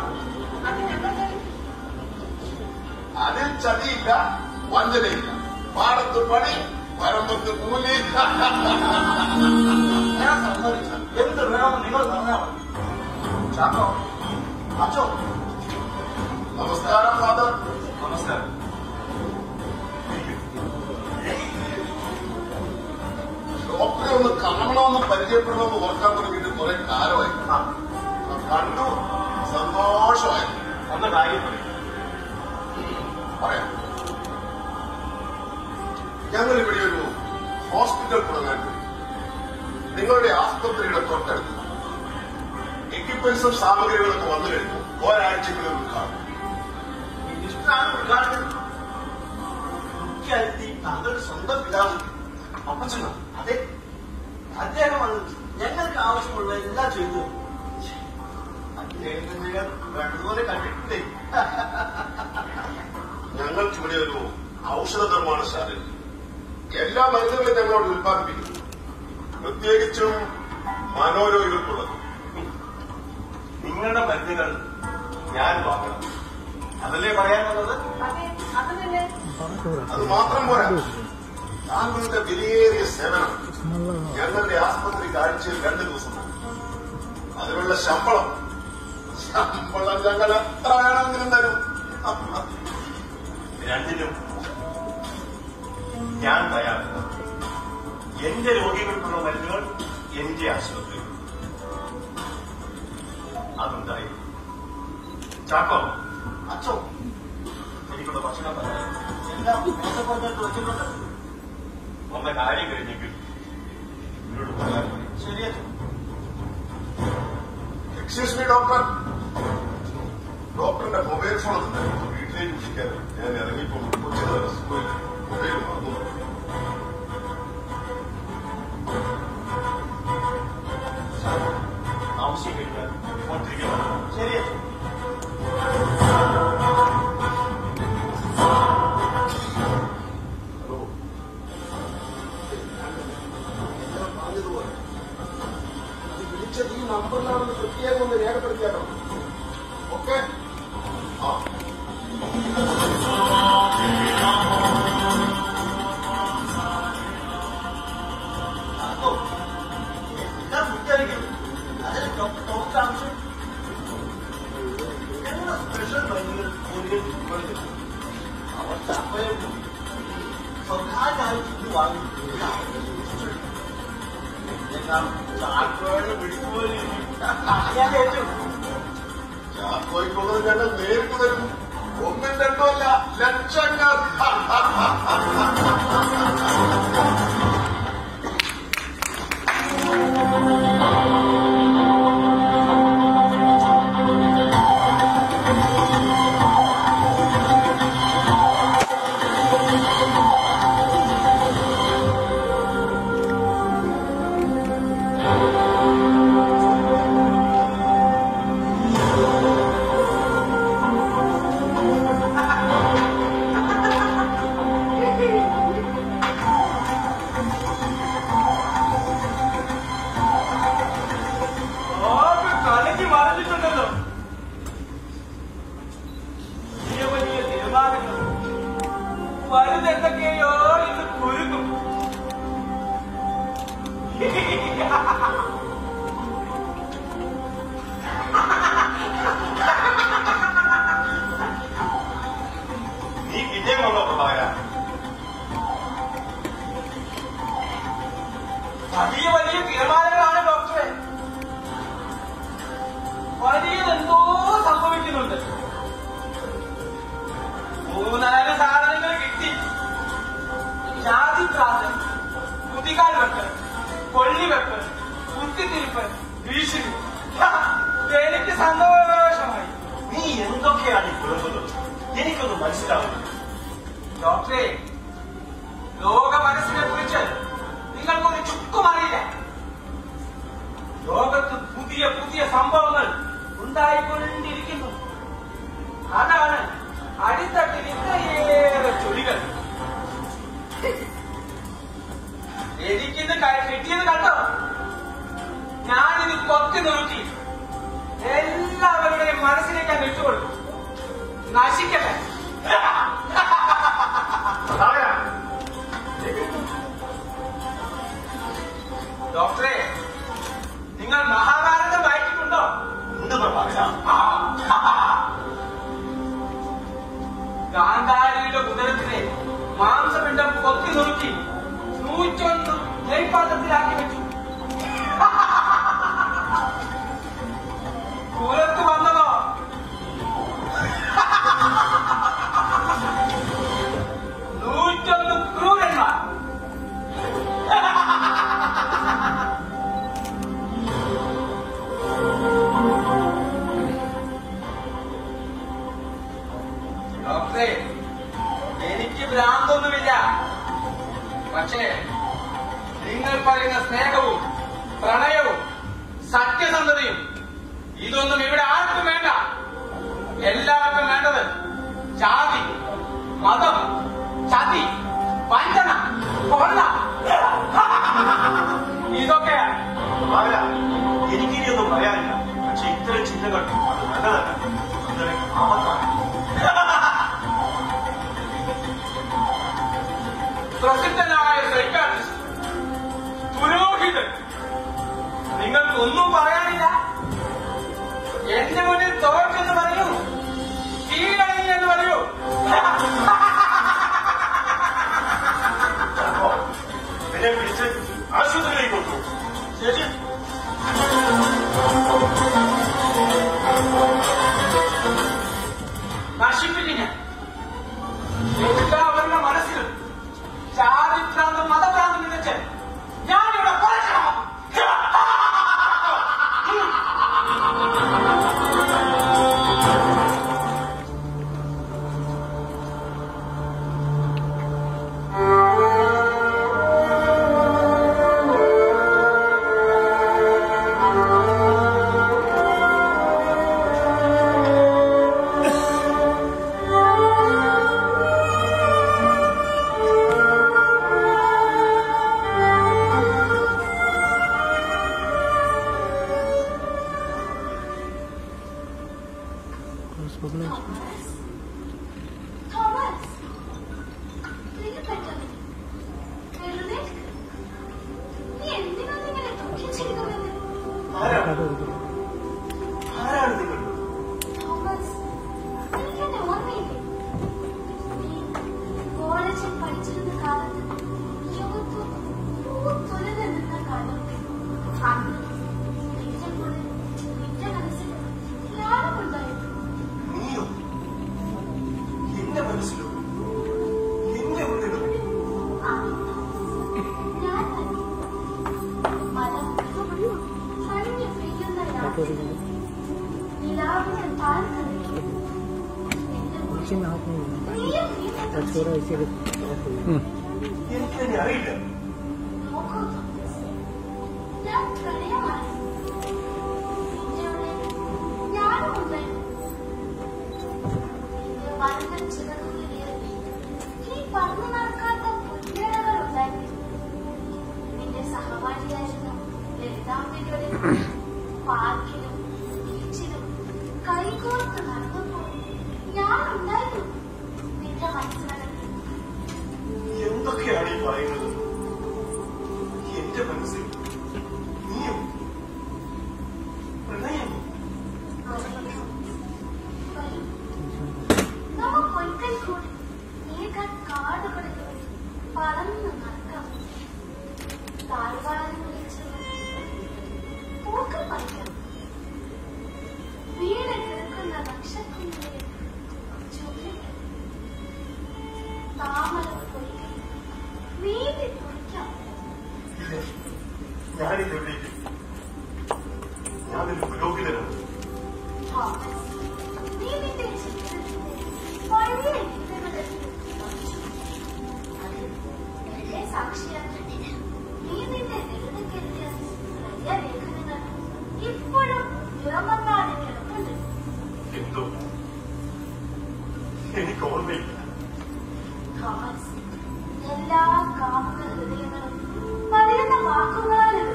Speaker 7: അതിൽ ചതിയില്ല വഞ്ചനയില്ല പാടത്ത് പണി വരമ്പത്ത് കൂലി
Speaker 5: ഞാൻ സമ്മതിച്ചു എന്ത് വേണമെന്ന് നിങ്ങൾ പറഞ്ഞാൽ മതി ചാക്കോ അച്ചോ
Speaker 7: നമസ്കാരം ഫാദർ
Speaker 2: നമസ്കാരം
Speaker 7: ഡോക്ടറെ ഒന്ന് കാണണമെന്ന് പരിചയപ്പെടണമെന്ന് ഓർക്കാൻ തുടങ്ങിയിട്ട് കുറെ കാലമായി
Speaker 5: ആ,
Speaker 7: കണ്ടു സന്തോഷമായി
Speaker 2: ഒന്ന് കാര്യം പറയും
Speaker 7: പറയാം ഞങ്ങൾ ഇവിടെ ഒരു ഹോസ്പിറ്റൽ തുടങ്ങാൻ പോയി നിങ്ങളുടെ ആസ്പത്രിയുടെ തൊട്ടടുത്ത് എക്യുപ്മെന്റ്സും സാമഗ്രികളൊക്കെ വന്നു കഴിഞ്ഞു ഒരാഴ്ചക്കുള്ളിൽ ഉദ്ഘാടനം
Speaker 5: ഇഷ്ടമാണ് ഉദ്ഘാടനം മുഖ്യാതിഥി താങ്കളുടെ സ്വന്തം പിതാവ് അപ്പച്ചനോ അതെ അദ്ദേഹമാണ് ഞങ്ങൾക്ക് ആവശ്യമുള്ള എല്ലാം ചെയ്തു അദ്ദേഹത്തെ ഞാൻ വേണ്ടതുപോലെ കണ്ടിട്ടില്ലേ
Speaker 7: ഞങ്ങൾക്ക് ഇവിടെ ഒരു ഔഷധ നിർമ്മാണശാല എല്ലാ മരുന്നുകളും ഞങ്ങളോട് ഉൽപ്പാദിപ്പിക്കുന്നു പ്രത്യേകിച്ചും മനോരോഗികൾക്കുള്ളത്
Speaker 2: നിങ്ങളുടെ മരുന്നുകൾ ഞാൻ വാങ്ങണം അതല്ലേ പറയാനുള്ളത്
Speaker 6: അതെ അത് തന്നെ
Speaker 7: അത് മാത്രം പോരാ താങ്കളുടെ വിലയേറിയ സേവനം ഞങ്ങളുടെ ആസ്പത്രിക്ക് ആഴ്ചയിൽ രണ്ട് ദിവസം നൽകും. അതിനുള്ള ശമ്പളം ശമ്പളം ഞങ്ങൾ എത്ര വേണമെങ്കിലും തരും
Speaker 2: രണ്ടിനും ഞാൻ തയ്യാറല്ല എന്റെ രോഗികൾക്കുള്ള മരുന്നുകൾ എന്റെ ആശുപത്രി അതുണ്ടായി ചാക്കോ
Speaker 5: അച്ചോ എനിക്കുള്ള ഭക്ഷണം പറയാം എല്ലാം മേശപ്പുറത്തേക്ക് വെച്ചിട്ടുണ്ട്
Speaker 2: വന്ന കാര്യം കഴിഞ്ഞെങ്കിൽ എന്നോട് പറയാൻ മതി.
Speaker 5: ശരിയല്ലോ
Speaker 7: എക്സ്ക്യൂസ് മീ ഡോക്ടർ ഡോക്ടറിന്റെ മൊബൈൽ ഫോൺ ഒന്ന് വീട്ടിലേക്ക് വിളിക്കാൻ ഞാൻ ഇറങ്ങിയപ്പോൾ കൊച്ചിന് സ്കൂളിൽ മൊബൈൽ മറന്നു
Speaker 2: ആവശ്യം കഴിഞ്ഞാൽ കൊണ്ടിരിക്കണം
Speaker 5: ശരിയല്ലോ
Speaker 7: ഹലോ ഞാൻ പറഞ്ഞതുപോലെ അത് വിളിച്ചത് ഈ നമ്പറിലാണെന്ന് പ്രത്യേകം ഒന്ന് രേഖപ്പെടുത്തിയാലോ ഓക്കെ ആ
Speaker 5: ചാക്കോ എല്ലാം വിചാരിക്കുന്നു അതിന് ഡോക്ടർ ഡോക്ടർ ആവശ്യം ഞങ്ങളുടെ സ്പെഷ്യൽ മരുന്നുകൾ ഒരു കൊടുക്കും അവർ ചാക്കോയെ സ്വകാര്യമായി ഇത് വാങ്ങി എല്ലാം ചാക്കോയുടെ പിടിക്കുപോലെ ഞാൻ കേട്ടു
Speaker 7: ചാക്കോയ്ക്കുള്ളത് ഞങ്ങൾ നേരിട്ട് തരും ഒന്നും രണ്ടുമല്ല ലക്ഷങ്ങൾ
Speaker 3: ആകെ കലങ്ങി മറിഞ്ഞിട്ടുണ്ടല്ലോ വലിയ വലിയ തീരുമാനങ്ങൾ വലുതെന്തൊക്കെയോ ഇത് കുരുങ്ങും
Speaker 2: നീ വിജയം വന്നോ പ്രഭാകര
Speaker 3: വലിയ വലിയ തീരുമാനങ്ങളാണ് ഡോക്ടറെ വലിയതെന്തോ സംഭവിക്കുന്നുണ്ട് മൂന്നാല് സാധനങ്ങൾ കിട്ടി ജാതിഭ്രാന്തൻ കുതികാൽ വെപ്പ് കൊള്ളിവെപ്പ് കുത്തിത്തിരിപ്പ് ഭീഷണി ഹാ, എനിക്ക് സന്തോഷമായി
Speaker 2: നീ എന്തൊക്കെയാണ് ഈ കുഴപ്പുന്നത് എനിക്കൊന്നും മനസ്സിലാവുന്നില്ല
Speaker 3: ഡോക്ടറെ ലോക മനസ്സിനെ കുറിച്ച് നിങ്ങൾക്കൊരു ചുക്കും അറിയില്ല ലോകത്ത് പുതിയ പുതിയ സംഭവങ്ങൾ ഉണ്ടായിക്കൊണ്ടിരിക്കുന്നു അതാണ് അടിത്തട്ടിൽ ഇത്രയേറെ ചൊടികൾ എനിക്കിത് ക- കിട്ടിയത് കണ്ടോ ഞാനിത് കൊത്തി നിർത്തി എല്ലാവരുടെയും മനസ്സിലേക്ക് ഞാൻ ഇട്ടുകൊടുക്കും നശിക്കട്ടെ
Speaker 2: പ്രഭാകര
Speaker 3: ഡോക്ടറെ നിങ്ങൾ മഹാഭാരതം വായിച്ചിട്ടുണ്ടോ
Speaker 2: ഉണ്ട് പ്രഭാകര
Speaker 3: ഗാന്ധാരിയുടെ ഉദരത്തിലെ മാംസപിണ്ഡം കൊത്തി നുറുക്കി നൂറ്റൊന്ന് നെയ്പാത്രത്തിലാക്കി വെച്ചു പുറത്ത് വന്നതോ നൂറ്റൊന്ന് ക്രൂരന്മാർ ഡോക്ടറെ എനിക്ക് ഭ്രാന്തൊന്നുമില്ല പക്ഷേ നിങ്ങൾ പറയുന്ന സ്നേഹവും പ്രണയവും സത്യസന്ധതയും ഇതൊന്നും ഇവിടെ ആർക്കും വേണ്ട എല്ലാവർക്കും വേണ്ടത് ജാതി മതം ചതി വഞ്ചന കൊള്ള ഇതൊക്കെയാണ്
Speaker 2: പ്രഭാകര എനിക്കിനിയൊന്നും പറയാനില്ല പക്ഷെ ഇത്തരം ചിന്തകൾ അത് നല്ലതല്ല ഇത്തരം ആപത്താണ്
Speaker 3: പ്രസിദ്ധനായ സൈക്കാട്രിസ്റ്റ് പുരോഹിതൻ നിങ്ങൾക്കൊന്നും പറയാനില്ല എന്റെ മുന്നിൽ തോറ്റെന്ന് പറയൂ കീഴടങ്ങി എന്ന് പറയൂ
Speaker 2: ചാക്കോ എന്നെ പിടിച്ച് ആശുപത്രിയിലേക്ക് കൊണ്ടു
Speaker 3: ശരി നശിപ്പിക്കും ഞാൻ എല്ലാവരുടെ മനസ്സിലും ജാതിഭ്രാന്തും മതഭ്രാന്തും വെച്ച് ഞാനിവിടെ കുറയ്ക്കണം
Speaker 6: തോമസ് പ്രിയപ്പെട്ട എഴുന്നേൽക്ക്. നീ എന്തിനാണ് ഇങ്ങനെ ദുഃഖിച്ചിരിക്കുന്നത്
Speaker 2: ആരാണ് ആരാണ് നിങ്ങൾ
Speaker 6: തോമസ് നിനക്കെന്നെ ഓർമ്മയില്ലേ നീ കോളേജിൽ പഠിച്ചിരുന്ന കാലത്ത് യുവത്വം പൂത്തുലഞ്ഞു നിന്ന കാലം അന്ന് നിന്റെ കൂടെ നിലാവിനെ താഴ്ന്നു എന്റെ മുന്നിൽ നീയും നീയും
Speaker 2: എനിക്കതിനെ അറിയില്ല
Speaker 6: നോക്കൂ ഞാൻ പ്രണയമാണ് നിന്നോട് ഞാനും ഉണ്ടായിരുന്നു നിന്റെ വരണ്ട ചിറകുകളിലേറി ഈ പറന്നു നടക്കാത്ത പുല്ലിടകൾ ഉണ്ടായിരുന്നു നിന്റെ സഹപാഠിയായിരുന്ന ലളിതാംബികയുടെ പാർക്കിലും ബീച്ചിലും കൈകോർത്ത് നടന്നപ്പോൾ ഞാനുണ്ടായിരുന്നു നിന്റെ മനസ്സിനകത്ത്
Speaker 2: എന്തൊക്കെയാണ് ഈ പറയുന്നത് എന്റെ മനസ്സിൽ നീയും പ്രണയം
Speaker 6: നമുക്കൊരിക്കൽ കൂടി നീക്ക കാടുകളിലൂടെ പറന്ന് നടക്കാം താഴ്വാരം വിളിച്ച് പൂക്കൾ പറിക്കാം വീട് കിടക്കുന്ന നക്ഷത്രങ്ങളെ ചുമലിക്കാം താമര പൊയ്കെ നീന്തി തുടിക്കാം
Speaker 2: ഇല്ല ഞാനിതെവിടേക്ക് ഞാനൊരു പുരോഹിതനാണ്
Speaker 6: തോമസ് നീ നിന്റെ ജീവിതത്തിന്റെ പഴയ ഗീതകളെല്ലാം പഠിച്ചു. അതിൽ എന്നെ സാക്ഷിയാക്കി നീ നിന്റെ ലളിതക്കെഴുതിയ പ്രിയ ലേഖനങ്ങൾ ഇപ്പോഴും നിറമങ്ങാതെ കിടപ്പുണ്ട്
Speaker 2: എന്തോ എനിക്ക് ഓർമ്മയില്ല
Speaker 6: തോമസ് എല്ലാ കാമുക ഹൃദയങ്ങളും പറയുന്ന വാക്കുകളാണ്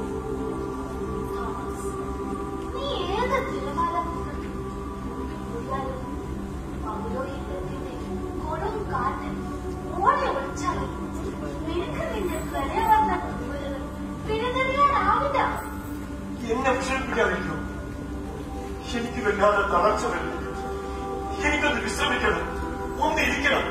Speaker 6: തോമസ് നീ ഏത് തിരമാല മുറിയാലും പൗലോയിൽ നിന്നെ കൊടും കാറ്റ് ഓടി ഒളിച്ചാലും നിനക്ക് നിന്റെ പ്രണയവർണ്ണ കുമ്പലുകൾ പിഴുതെറിയാനാവില്ല
Speaker 2: എന്നെ വിഷമിപ്പിക്കാതിരിക്കൂ എനിക്ക് വല്ലാതെ തളർച്ച വരുന്നു എനിക്കൊന്ന് വിശ്രമിക്കണം ഒന്ന് ഇരിക്കണം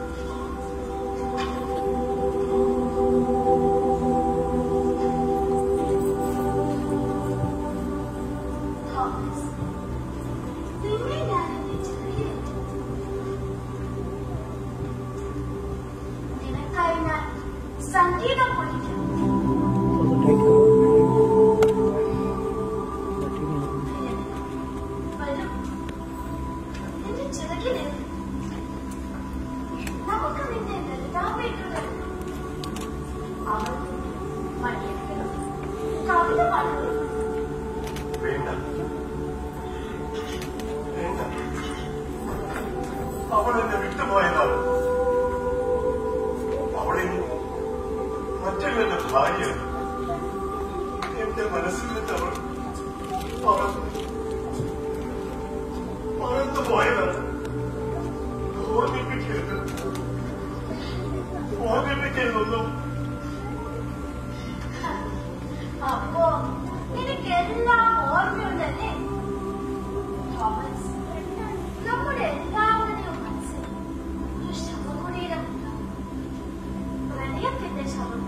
Speaker 6: തോമസ് നിന്നെ ഞാൻ എന്റെ ചെറിയേറ്റു നിനക്കായി ഞാൻ സംഗീതം പഠിക്കും വരും നിന്റെ ചിറകിലേക്ക് നമുക്ക് നിന്നെ ലളിതാമ്മയുടെ അവൾ മടിയെടുക്കണം കവിത പാടുന്നു
Speaker 2: വേണ്ട വേണ്ട അവൾ എന്നെ വിട്ടുപോയതാണ് അവളിൽ മറ്റൊരുവന്റെ ഭാര്യയാണ് എന്റെ മനസ്സിൽ നിന്ന് അവൾ പറന്നു പറന്നു പോയതാണ് ഓർമ്മിപ്പിക്കരുത് ഓർമ്മിപ്പിക്കരുതൊന്നും
Speaker 6: അപ്പോ നിനക്കെല്ലാം ഓർമ്മയുണ്ടല്ലേ തോമസ് നമ്മുടെ എല്ലാവരുടെയും മനസ്സിൽ ഒരു ശവകുടീരമുണ്ട് പ്രണയത്തിന്റെ ശവം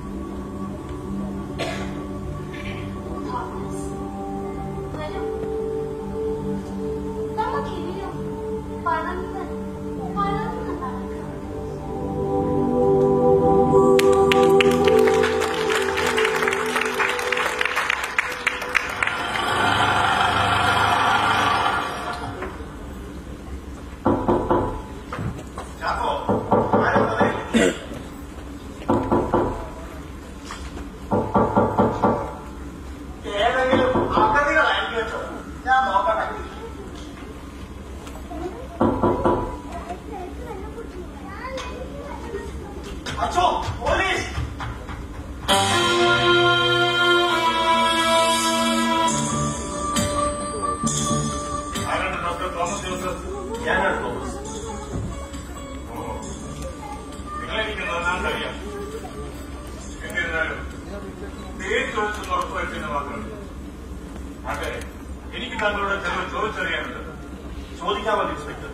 Speaker 6: തോമസ് വരൂ നമുക്കിനിയും പറന്ന് പറന്ന് നടക്കാം
Speaker 2: ചാക്കോ ആരാ ഏതെങ്കിലും അഗതികളായിരിക്കും ഞാൻ നോക്കട്ടെ അച്ഛോ പോലീസ് ആരാണ് ഡോക്ടർ തോമസ് ജോസഫ് ഞാനാണ് തോമസ് ഓ നിങ്ങളെനിക്ക് നന്നായിട്ടറിയാം എന്നിരുന്നാലും പേര് ചോദിച്ചെന്ന് ഉറപ്പുവരുത്തുന്ന മാത്രമേ അതെ എനിക്ക് താങ്കളോട് ചിലവ് ചോദിച്ചറിയാനുണ്ട് ചോദിക്കാമോ ഇൻസ്പെക്ടർ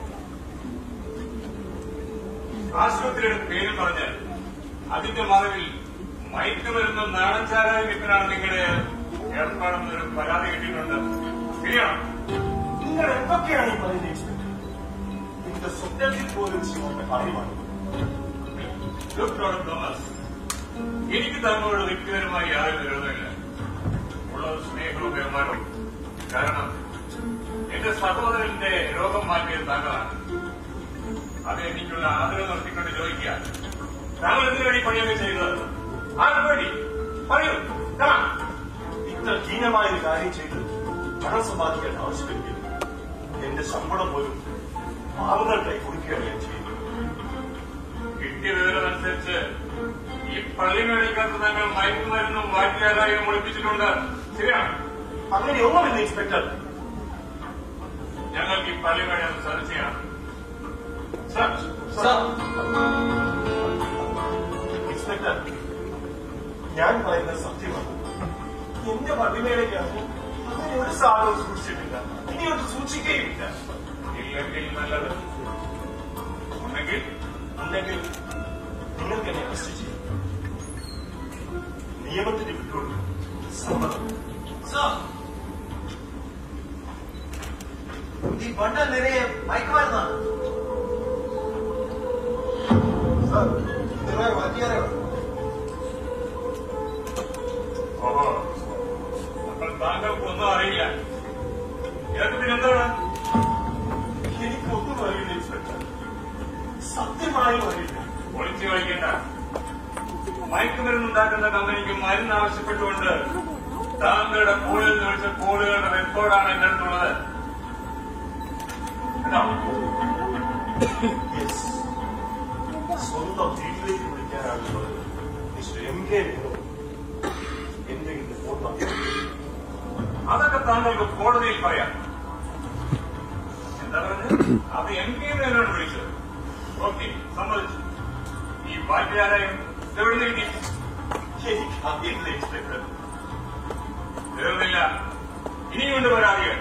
Speaker 2: ആശുപത്രിയുടെ പേര് പറഞ്ഞാൽ അതിന്റെ മറവിൽ മയക്കുമരുന്ന് നാടൻ ചാരായ വിൽപ്പനാണ് നിങ്ങളുടെ ഏർപ്പാടെന്നൊരു പരാതി കിട്ടിയിട്ടുണ്ട് ശരിയാണോ നിങ്ങൾ എന്തൊക്കെയാണ് ഈ പറയുന്നത് ഇൻസ്പെക്ടർ എന്റെ സ്വപ്നത്തിൽ പോലും ശിവന്റെ പറയുമാണ് ഡോക്ടർ തോമസ് എനിക്ക് താങ്കളോട് വ്യക്തിപരമായി യാതൊരു വിരോധമില്ല ഉള്ളത് സ്നേഹവും
Speaker 8: ബഹുമാനവും കാരണം എന്റെ സഹോദരന്റെ രോഗം മാറ്റിയത് താങ്കളാണ് അത് എനിക്കുള്ള ആദരവ് നടത്തിക്കൊണ്ട് ചോദിക്കുക താങ്കൾ എന്തിനു വേണ്ടി പണിയൊക്കെ ചെയ്തത് ആർക്ക് വേണ്ടി പറയൂ കാണാം
Speaker 2: ഇത്ര ഹീനമായ ഒരു കാര്യം ചെയ്ത് പണം സമ്പാദിക്കാൻ ആവശ്യമെങ്കിൽ എന്റെ ശമ്പളം പോലും പാവങ്ങൾക്കായി കൊടുക്കുകയാണ് ഞാൻ ചെയ്യുന്നത്
Speaker 8: കിട്ടിയ വിവരമനുസരിച്ച് ഈ പള്ളിമേടിക്കകത്ത് തങ്ങൾ മയക്കുമരുന്നും വാറ്റുകാരായും ഒളിപ്പിച്ചിട്ടുണ്ട് ശരിയാണ്
Speaker 2: അങ്ങനെ ഒന്നുമില്ല ഇൻസ്പെക്ടർ
Speaker 8: ഞങ്ങൾക്ക് ഈ പള്ളിമേടി ഒന്ന് സെർച്ച് ചെയ്യണം
Speaker 2: സർ സർ ഇൻസ്പെക്ടർ ഞാൻ പറയുന്നത് സത്യമാണ് എന്റെ പള്ളിമേടയ്ക്കകത്ത് അങ്ങനെ ഒരു സാധനവും സൂക്ഷിച്ചിട്ടില്ല ഇനി അത് സൂക്ഷിക്കുകയില്ല
Speaker 8: ഇല്ലെങ്കിൽ നല്ലത് ഉണ്ടെങ്കിൽ
Speaker 2: ഉണ്ടെങ്കിൽ നിങ്ങൾക്ക് എന്നെ അറസ്റ്റ് ചെയ്യും നിയമത്തിന്റെ വിട്ടുകൊടുക്കും സമ്മതം
Speaker 5: സർ ഈ ബണ്ടൽ നിറയെ മയക്കുമരുന്നാണ്
Speaker 7: സാർ നിറയെ വാറ്റിയാരോ
Speaker 8: ഓഹോ അപ്പോൾ താങ്കൾക്ക് ഒന്നും അറിയില്ല ഇതൊക്കെ പിന്നെന്താണ്
Speaker 2: എനിക്കൊന്നും അറിയില്ല ഇൻസ്പെക്ടർ സത്യമായും അറിയില്ല
Speaker 8: ഒളിച്ചു കളിക്കണ്ട മയക്കുമരുന്നുണ്ടാക്കുന്ന കമ്പനിക്ക് മരുന്ന് ആവശ്യപ്പെട്ടുകൊണ്ട് താങ്കളുടെ ഫോണിൽ നിന്ന് വിളിച്ച കോളുകളുടെ റെക്കോർഡാണ് എന്റെ അടുത്തുള്ളത് കേട്ടോ?
Speaker 2: യെസ് സ്വന്തം വീട്ടിലേക്ക് വിളിക്കാനാണുള്ളത് മിസ്റ്റർ എം കെ വേണു എന്റെ ഇന്ന് ഫോൺ
Speaker 8: അതൊക്കെ താങ്കൾക്ക് കോടതിയിൽ പറയാം എന്താ പറഞ്ഞത് അത് എം കെ മേനോട് വിളിച്ചത് ഓക്കെ സമ്മതിച്ചു ഈ ബാക്കിയാരായും എവിടെ കിട്ടി
Speaker 2: എനിക്കറിയില്ല ഇൻസ്പെക്ടർ
Speaker 8: തീർന്നില്ല ഇനിയുണ്ട് പരാതികൾ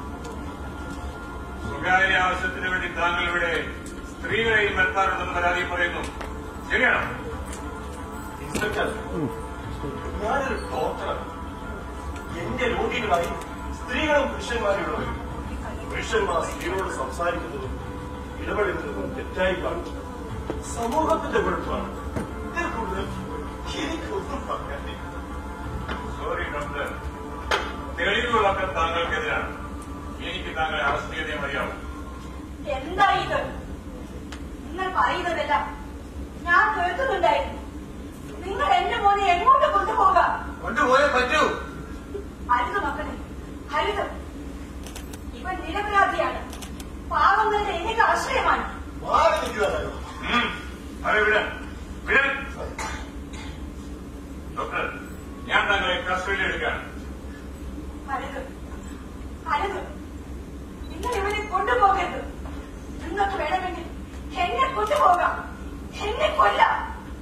Speaker 8: സ്വകാര്യ ആവശ്യത്തിന് വേണ്ടി താങ്കൾ ഇവിടെ സ്ത്രീകളെയും നിർത്താറുണ്ടെന്ന് പരാതി പറയുന്നു ശരിയാണോ
Speaker 2: ഇൻസ്പെക്ടർ ഞാനൊരു ഡോക്ടറാണ് എന്റെ രോഗികളായി സ്ത്രീകളും പുരുഷന്മാരുള്ളവരും പുരുഷന്മാർ സ്ത്രീകളോട് സംസാരിക്കുന്നതും ഇടപെടുന്നതും തെറ്റായി കാണുന്നു സമൂഹത്തിന്റെ കുഴപ്പമാണ് ഇതിൽ കൂടുതൽ എനിക്കൊന്നും പറയാനില്ല
Speaker 8: സോറി ഡോക്ടർ തെളിവുകളൊക്കെ താങ്കൾക്കെതിരാണ് എനിക്ക് താങ്കളെ അറസ്റ്റ് ചെയ്തേ മതിയാവും
Speaker 6: എന്താ ഇത് നിങ്ങൾ പറയുന്നതെല്ലാം ഞാൻ കേൾക്കുന്നുണ്ടായിരുന്നു നിങ്ങൾ എന്റെ മോനെ എങ്ങോട്ട് കൊണ്ടുപോകാം
Speaker 5: കൊണ്ടുപോയേ പറ്റൂ
Speaker 6: അരുത് മക്കളെ അരുത് ഇവൻ നിരപരാധിയാണ് പാവങ്ങളുടെ എനിക്ക് ആശ്രയമാണ്
Speaker 7: മാറി നിൽക്കുവാനോ
Speaker 8: ഉം. അതെ വിട വിട ഡോക്ടർ ഞാൻ താങ്കളെ കസ്റ്റഡിയിൽ എടുക്കുകയാണ്
Speaker 6: അരുത് അരുത് നിങ്ങൾ ഇവനെ കൊണ്ടുപോകരുത് നിങ്ങൾക്ക് വേണമെങ്കിൽ എന്നെ കൊണ്ടുപോകാം എന്നെ കൊല്ലാം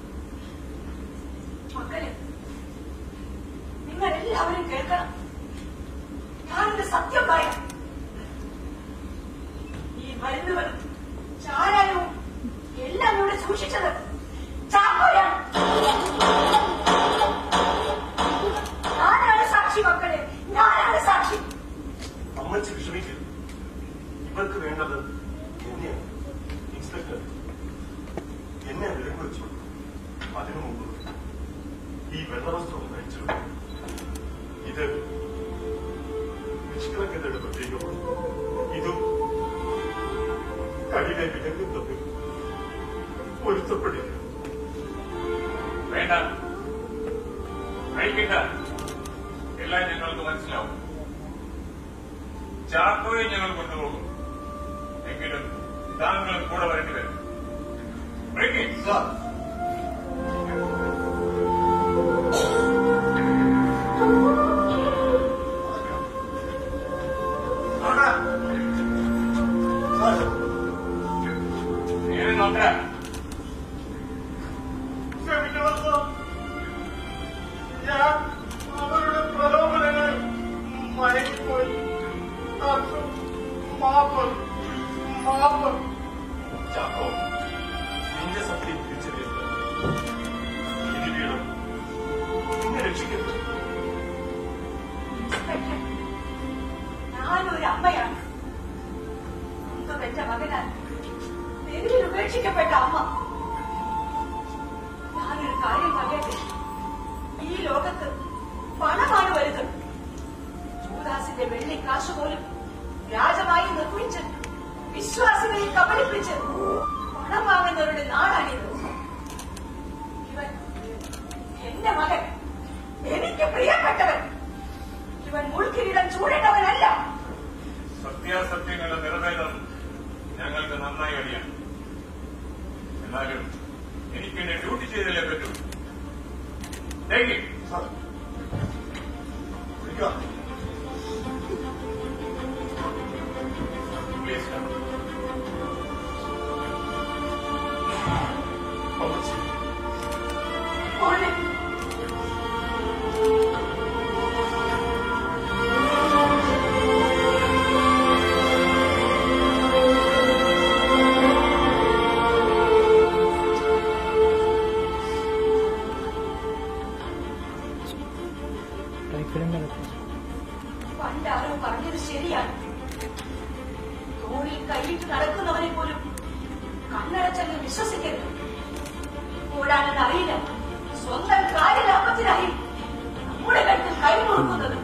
Speaker 6: മക്കളെ നിങ്ങൾ എല്ലാവരും കേൾക്കണം ഞാനൊരു സത്യം പറയാം ഈ മരുന്നുകളും ചാരായവും എല്ലാം ഇവിടെ സൂക്ഷിച്ചത് ചാക്കോയാണ് ഞാനാണ് സാക്ഷി മക്കളെ ഞാനാണ് സാക്ഷി
Speaker 2: അമ്മച്ചി വിഷമിക്കരുത് ഇവർക്ക് വേണ്ടത് എന്നെയാണ് ഇൻസ്പെക്ടർ എന്നെ വിലക്ക് വെച്ചു അതിനു മുമ്പ് ഈ വെള്ളവസ്ത്രം ധരിച്ചു ഇത് നിഷ്കളങ്കതയുടെ പ്രത്യേകമാണ് ഇതും കടിയിലെ വിലങ്ങും തമ്മിൽ പൊരുത്തപ്പെടില്ല
Speaker 8: വേണ്ട കഴിക്കണ്ട എല്ലാം ഞങ്ങൾക്ക് മനസ്സിലാവും ചാക്കോയെ ഞങ്ങൾ കൊണ്ടുപോകും എങ്കിലും താങ്കൾ കൂടെ വരേണ്ടി വരും ബ്രേക്ക്
Speaker 5: സാർ നോക്കാം സാർ
Speaker 8: നേരെ നോക്കാം
Speaker 2: ക്ഷമിക്കണം ഞാൻ അവരുടെ പ്രലോഭനങ്ങൾ മയങ്ങിപ്പോയി അർത്ഥം മാപ്പ് മാപ്പ് ചാക്കോ നിന്റെ സത്യം തിരിച്ചറിയുന്നത് ഇനി വീണം നിന്നെ രക്ഷിക്കപ്പെട്ടു
Speaker 6: ഞാനൊരു അമ്മയാണ് സ്വന്തം പെറ്റ മകനാൽ തെരുവിൽ ഉപേക്ഷിക്കപ്പെട്ട അമ്മ ഞാനൊരു കാര്യം പറയട്ടെ ഈ ലോകത്ത് പണമാണ് വലുത് ഗ്യാസിന്റെ വെള്ളിക്കാശ് പോലും വ്യാജമായി നിർമ്മിച്ച് വിശ്വാസികളെ കബളിപ്പിച്ച് പണം വാങ്ങുന്നവരുടെ നാടാണിത് ഇവൻ എന്റെ മകൻ എനിക്ക് പ്രിയപ്പെട്ടവൻ ഇവൻ മുൾക്കിരീടം ചൂടേണ്ടവനല്ല
Speaker 8: സത്യാസത്യങ്ങളുടെ നിറവേദം ഞങ്ങൾക്ക് നന്നായി അറിയാം എന്നാലും എനിക്ക് എന്റെ ഡ്യൂട്ടി ചെയ്തല്ലേ പറ്റൂ Take it.
Speaker 7: വിളിക്കുക.
Speaker 8: Please come.
Speaker 6: മോനെ പണ്ടാരോ പറഞ്ഞത് ശരിയാണ് തോണിൽ കൈയിട്ട് നടക്കുന്നവനെ പോലും കണ്ണടച്ചങ്ങ് വിശ്വസിക്കരുത് ഓടാനെന്ന് അറിയില്ല സ്വന്തം കാര്യലാഭത്തിനായി നമ്മുടെ കഴുത്തിൽ കൈ കൊടുക്കുന്നത്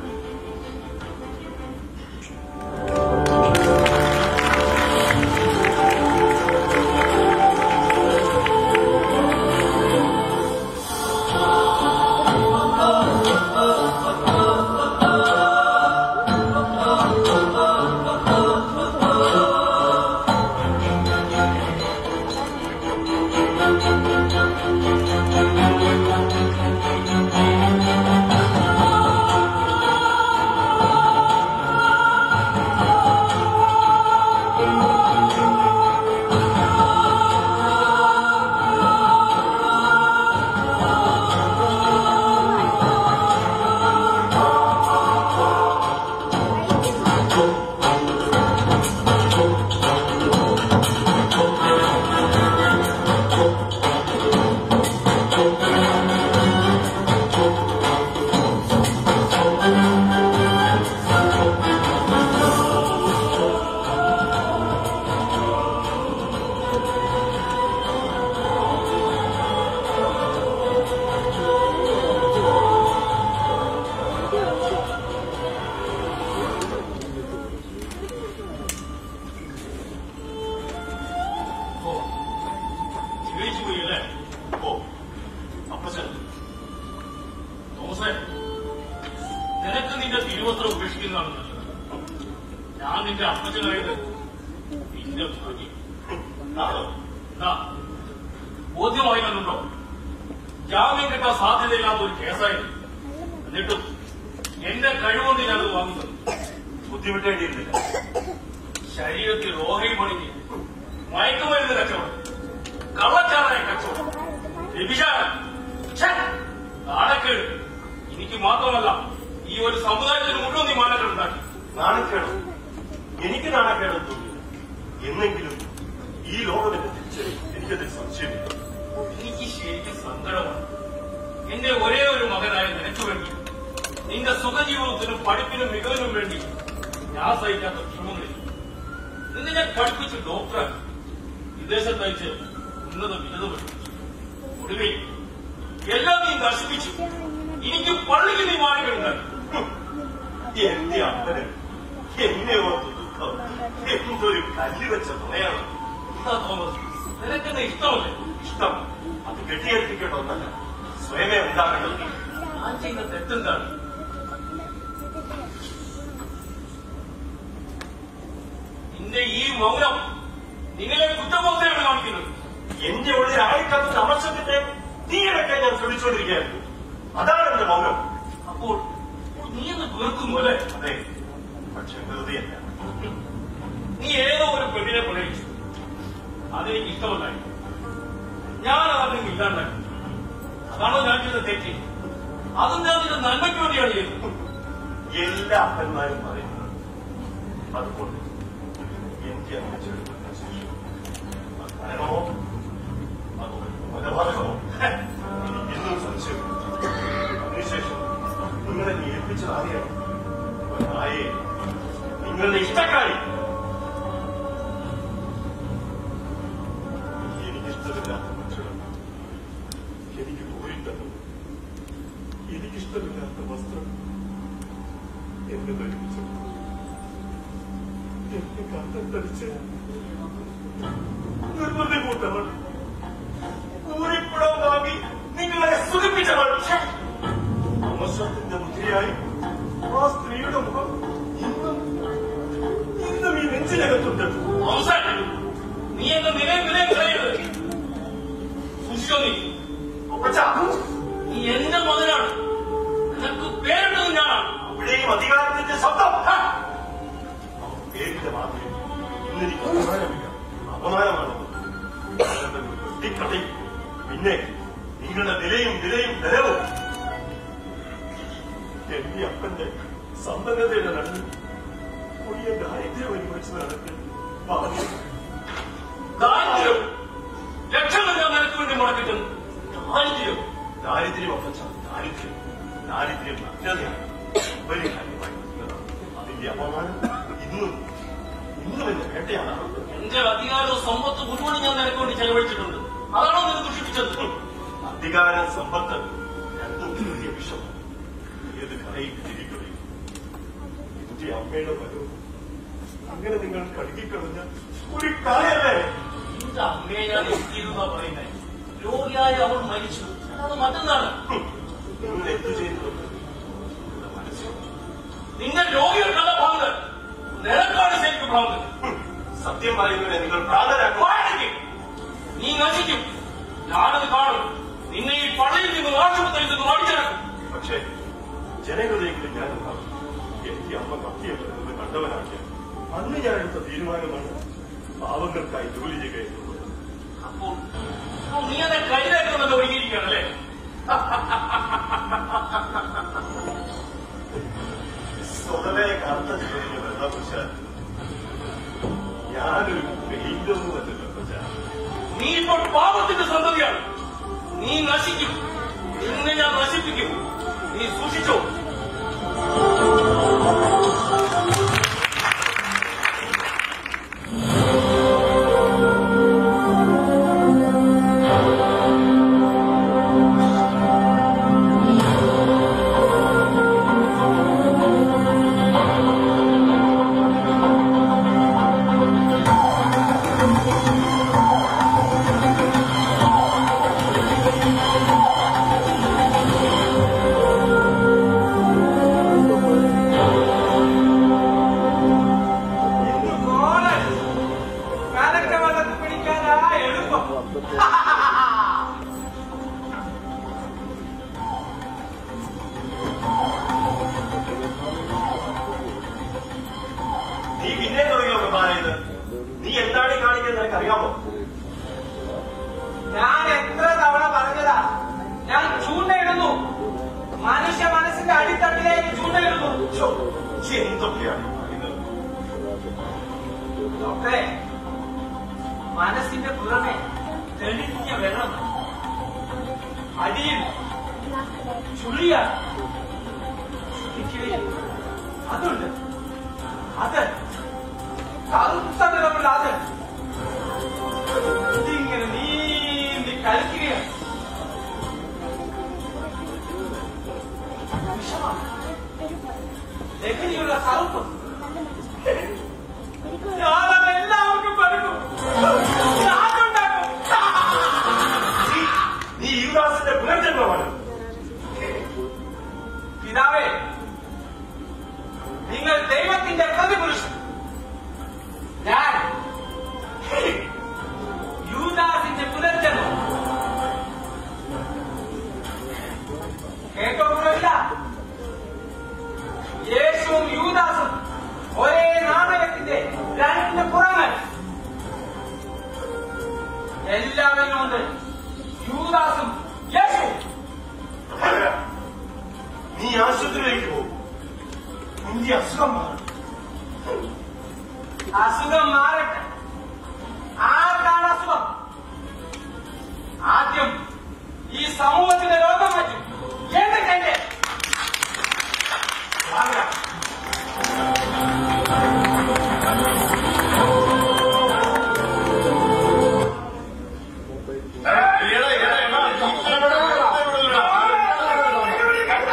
Speaker 2: ഓ ജീവിച്ചു പോയില്ലേ ഓ അപ്പച്ചൻ തോമസേ നിനക്ക് നിന്റെ തിരുവസ്ത്രം ഉപേക്ഷിക്കുന്നതാണ് നല്ലത് ഞാൻ നിന്റെ അപ്പച്ചനായത് നിന്റെ ഭാഗ്യം
Speaker 7: നാളെ
Speaker 2: എന്താ ബോധ്യമായി വന്നുണ്ടോ ജാമ്യം കിട്ടാൻ സാധ്യതയില്ലാത്ത ഒരു കേസായിരുന്നു എന്നിട്ടും എന്റെ കഴിവുകൊണ്ട് ഞാനത് വാങ്ങുന്നത്
Speaker 7: ബുദ്ധിമുട്ടേണ്ടിയിരുന്നില്ല
Speaker 2: ശരീരത്തിൽ റോഹയും പണിഞ്ഞ് മയക്കുമരുന്ന് കച്ചവടം കള്ളച്ചാറായ കച്ചവടം വ്യഭിചാരം ഛെ! നാണക്കേട് എനിക്ക് മാത്രമല്ല ഈ ഒരു സമുദായത്തിന് മുഴുവൻ നീ മാനക്കേട് ഉണ്ടാക്കി
Speaker 7: നാണക്കേട് എനിക്ക് നാണക്കേടെന്ന് തോന്നില്ല എന്നെങ്കിലും ഈ ലോകത്തിന്റെ തിരിച്ചറിയും എനിക്കതിൽ സംശയമില്ല
Speaker 2: എനിക്ക് ശരിക്കും സങ്കടമാണ് എന്റെ ഒരേ ഒരു മകനായ നിനക്ക് വേണ്ടി നിന്റെ സുഖജീവിതത്തിനും പഠിപ്പിനും മികവിനും വേണ്ടി ഞാൻ സഹിക്കാത്ത വിഷമങ്ങളിൽ നിന്നെ ഞാൻ പഠിപ്പിച്ച് ഡോക്ടറാക്കി വിദേശത്തയച്ച് ഉന്നത ബിരുദം പഠിപ്പിച്ചു ഒടുവിൽ എല്ലാം നീ നശിപ്പിച്ചു എനിക്ക് പള്ളിക്ക് നീ മാറികളുണ്ടാക്കി
Speaker 7: എന്റെ അപ്പന് എന്നെ ഓർത്ത് ദുഃഖം എന്തൊരു കല്ല് വെച്ച തുണയാണ്
Speaker 2: എന്താ തോമസ് നിനക്കെന്നെ ഇഷ്ടമല്ലേ
Speaker 7: ഇഷ്ടം അത് കെട്ടിയേൽപ്പിക്കേണ്ട ഒന്നല്ല സ്വയമേ ഉണ്ടാകേണ്ടത്
Speaker 2: ഞാൻ ചെയ്യുന്ന തെറ്റെന്താണ് നിന്റെ ഈ മൗനം നിങ്ങളെ കുറ്റബോധയാണ് കാണിക്കുന്നത്
Speaker 7: എന്റെ ഉള്ളിൽ ആയിക്കത്തുന്ന അമർഷത്തിന്റെ തീയടക്കാൻ ഞാൻ ശ്രമിച്ചുകൊണ്ടിരിക്കുകയായിരുന്നു അതാണ് എന്റെ മൗനം
Speaker 2: അപ്പോൾ നീ എന്ന് വെറുക്കുന്നു അല്ലേ
Speaker 7: അതെ പക്ഷെ വെറുതെയല്ല
Speaker 2: നീ ഏതോ ഒരു പെണ്ണിനെ പ്രണയിച്ചു അതെനിക്ക് ഇഷ്ടമല്ലായി ഞാൻ അതിന് ഇല്ലാണ്ടായി അതാണോ ഞാൻ ചെയ്ത തെറ്റ് അതും ഞാൻ നിന്റെ നന്മയ്ക്ക് വേണ്ടിയാണ് ചെയ്തത്
Speaker 7: എല്ലാ അപ്പന്മാരും പറയുന്നത് അതുകൊണ്ട് എനിക്ക് അമ്മച്ചെടുക്കുന്ന ശേഷം അത് മരണമോ അതോ കൊലപാതകമോ എനിക്ക് ഇന്നും സംശയം അതിനുശേഷം നിങ്ങളെ നീ ഏൽപ്പിച്ചത് ആരെയാണ് ഒരു നായയെ നിങ്ങളുടെ ഇഷ്ടക്കാരി എനിക്കിഷ്ടമില്ലാത്ത ഭക്ഷണം എനിക്ക് പോയിട്ടത് എനിക്കിഷ്ടമില്ലാത്ത വസ്ത്രം എന്നെ ധരിപ്പിച്ചത്
Speaker 2: എന്നെ കണ്ടടിച്ച് നിർബന്ധം കൂട്ടവൾ ഊരിപ്പുടം വാങ്ങി നിങ്ങളെ സുഖിപ്പിച്ചവൾ മോശത്തിന്റെ മുദ്രയായി ആ സ്ത്രീയുടെ മുഖം ഇന്നും ഇന്നും ഈ നെഞ്ചിനകത്തുണ്ട്
Speaker 3: അവസാനം നീ എന്റെ നിലയും വിലയും കളയരുത് സൂക്ഷിച്ചോ നീ
Speaker 2: അപ്പച്ചാ,
Speaker 3: നീ എന്റെ മകനാണ് നിനക്ക് പേരിട്ടത് ഞാനാണ്
Speaker 2: ഇവിടെയും അധികാരത്തിന്റെ ശബ്ദം ഹാ! പേരിന്റെ മാത്രമേ ഇന്നെനിക്ക് അപമാനമില്ല അപമാനമാണ് വെട്ടിക്കളയും പിന്നെ നിങ്ങളുടെ നിലയും വിലയും നിലവും എന്റെ അപ്പന്റെ സമ്പന്നതയുടെ നടുവിൽ കൊടിയ ദാരിദ്ര്യം അനുഭവിച്ച് നടക്കും ഭാഗ്യം
Speaker 3: ദാരിദ്ര്യം ലക്ഷങ്ങൾ ഞാൻ നിനക്ക് വേണ്ടി മുടക്കിട്ടും ദാരിദ്ര്യം
Speaker 2: ദാരിദ്ര്യം അപ്പച്ച ദാരിദ്ര്യം ദാരിദ്ര്യം നഗ്നതയാണ് വലിയ കാര്യമായി നിൽക്കുന്നതാണ്. അതിന്റെ അപമാനം ഇന്നും ഇന്നും എന്റെ വേട്ടയാണ്
Speaker 3: എന്റെ അധികാരവും സമ്പത്ത് മുഴുവൻ ഞാൻ നിനക്ക് വേണ്ടി ചെലവഴിച്ചിട്ടുണ്ട് അതാണോ നിന്നെ ദുഷിപ്പിച്ചത്
Speaker 2: അധികാരം സമ്പത്ത് രണ്ടും വലിയ വിഷം ഏത് കടയിൽ തിരിക്കുകയും എന്റെ അമ്മയുടെ വരവും അങ്ങനെ നിങ്ങൾ കഴുകിക്കളഞ്ഞ ഒരു കളയല്ലേ
Speaker 3: എന്റെ അമ്മയെ ഞാൻ എത്തിയിരുന്നാ പറയുന്നേ രോഗിയായ അവൾ മരിച്ചു അത് മറ്റൊന്നാണ്
Speaker 2: ഹും. നിങ്ങൾ എന്തു ചെയ്തിട്ടുണ്ട് നിങ്ങളുടെ മനസ്സിൽ
Speaker 3: നിന്റെ രോഗികൾക്കല്ല ഭാഗങ്ങൾ നിനക്കാണ് ശരിക്കും ഭാഗങ്ങൾ
Speaker 2: ഹും. സത്യം പറയുന്നതിനെ നിങ്ങൾ പ്രാതരാക്കും
Speaker 3: വാഴയ്ക്കും നീ നശിക്കും ഞാനത് കാണും നിന്നെ ഈ പള്ളിയിൽ നിന്ന് ആശുപത്രിയിൽ നിന്ന് അടിച്ചിറക്കും
Speaker 2: പക്ഷേ ജനങ്ങളെങ്കിലും ഞാൻ ഉണ്ടാവും എനിക്ക് അമ്മ കത്തിയെന്ന് കണ്ടവനാക്കിയ അന്ന് ഞാൻ എടുത്ത തീരുമാനമാണ് പാവങ്ങൾക്കായി ജോലി ചെയ്യുക എന്നുള്ളത്
Speaker 3: അപ്പോൾ അപ്പോൾ നീ എന്നെ കയ്യിലേക്കെന്നൊക്കെ ഒരുങ്ങിയിരിക്കുകയാണല്ലേ
Speaker 2: സ്വതവേ കറുത്ത ജോലിക്ക് വെള്ളം കുശാൽ ഞാനൊരു പെയിന്റൊന്നും അല്ലല്ലോ പക്ഷേ
Speaker 3: നീ ഇപ്പോൾ പാപത്തിന്റെ സന്തതിയാണ് നീ നശിക്കും നിന്നെ ഞാൻ നശിപ്പിക്കും നീ സൂക്ഷിച്ചോ
Speaker 5: ഇന്ന് മോളെ കലക്ക വെള്ളത്തിൽ പിടിക്കാനാ എളുപ്പം
Speaker 2: നീ പിന്നെ തുടങ്ങിയോ പ്രധാനത് നീ എന്താണ് ഈ കാണിക്കുന്നത് നിനക്ക് അറിയാമോ
Speaker 5: ഞാൻ എത്ര തവണ പറഞ്ഞതാ ഞാൻ ചൂണ്ടയിടുന്നു മനുഷ്യ മനസ്സിന്റെ അടിത്തട്ടിലേക്ക് ചൂണ്ടയിടുന്നു
Speaker 2: ഛോ, ഈ എന്തൊക്കെയാണ് ഈ പറയുന്നത്
Speaker 5: ഡോക്ടറെ മനസ്സിന്റെ പുറമെ തെളിഞ്ഞ വെള്ളം അടിയിൽ ചുളിയാണ് ചുളിക്കുകയും അതുണ്ട് അത് കറുത്ത നിറമുള്ള അത് ഇതിങ്ങനെ നീന്തി കളിക്കുകയാണ് വിഷമാണ് ലഹരിയുള്ള കറുപ്പ് ഞാനത് എല്ലാവർക്കും കൊടുക്കും ഞാനുണ്ടാക്കും
Speaker 2: നീ- നീ യുവദാസിന്റെ പുനർജന്മമാണ്
Speaker 5: പിതാവേ നിങ്ങൾ ദൈവത്തിന്റെ പ്രതിപുരുഷൻ ഞാൻ യൂദാസിന്റെ പുനർജന്മം കേട്ടോന്നുമില്ല യേശുവും യൂദാസും ഒരേ നാണയത്തിന്റെ രണ്ട് പുറങ്ങൾ എല്ലാവരും ഉണ്ട് യൂദാസും യേശുവും
Speaker 2: അല്ല, നീ ആശുപത്രിയിലേക്ക് പോകും നിന്റെ അസുഖം മാറും
Speaker 5: അസുഖം മാറട്ടെ ആർക്കാണ് അസുഖം ആദ്യം ഈ സമൂഹത്തിന്റെ രോഗം പറ്റും എന്നിട്ടെന്റെ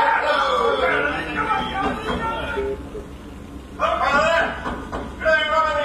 Speaker 2: ഇവിടെ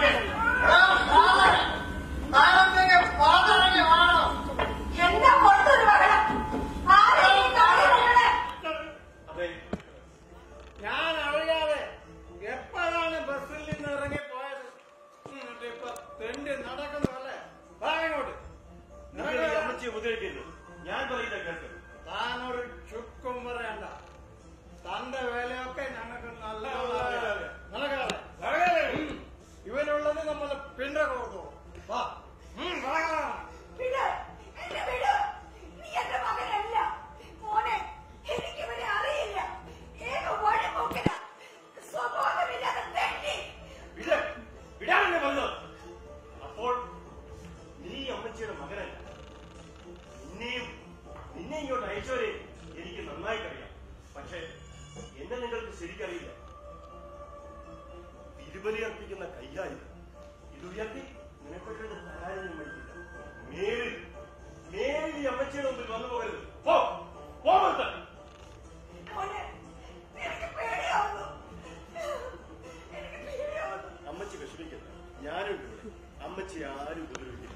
Speaker 2: ബലിബലി അർപ്പിക്കുന്ന കയ്യായി ഇത് ഉയർത്തി നിനക്കൊക്കെ പരാജയം വഴിക്കില്ല മേലിൽ മേലിൽ ഈ അമ്മച്ചിയുടെ മുമ്പിൽ വന്നു പോകരുത് പോ പോ പുറത്ത്.
Speaker 6: മോനെ, എനിക്ക് പേടിയാവുന്നു. എനിക്ക് പേടിയാവുന്നു.
Speaker 2: അമ്മച്ചി വിഷമിക്കരുത് ഞാനുണ്ട് ഇവിടെ അമ്മച്ചി ആരും ഉപദ്രവിക്കില്ല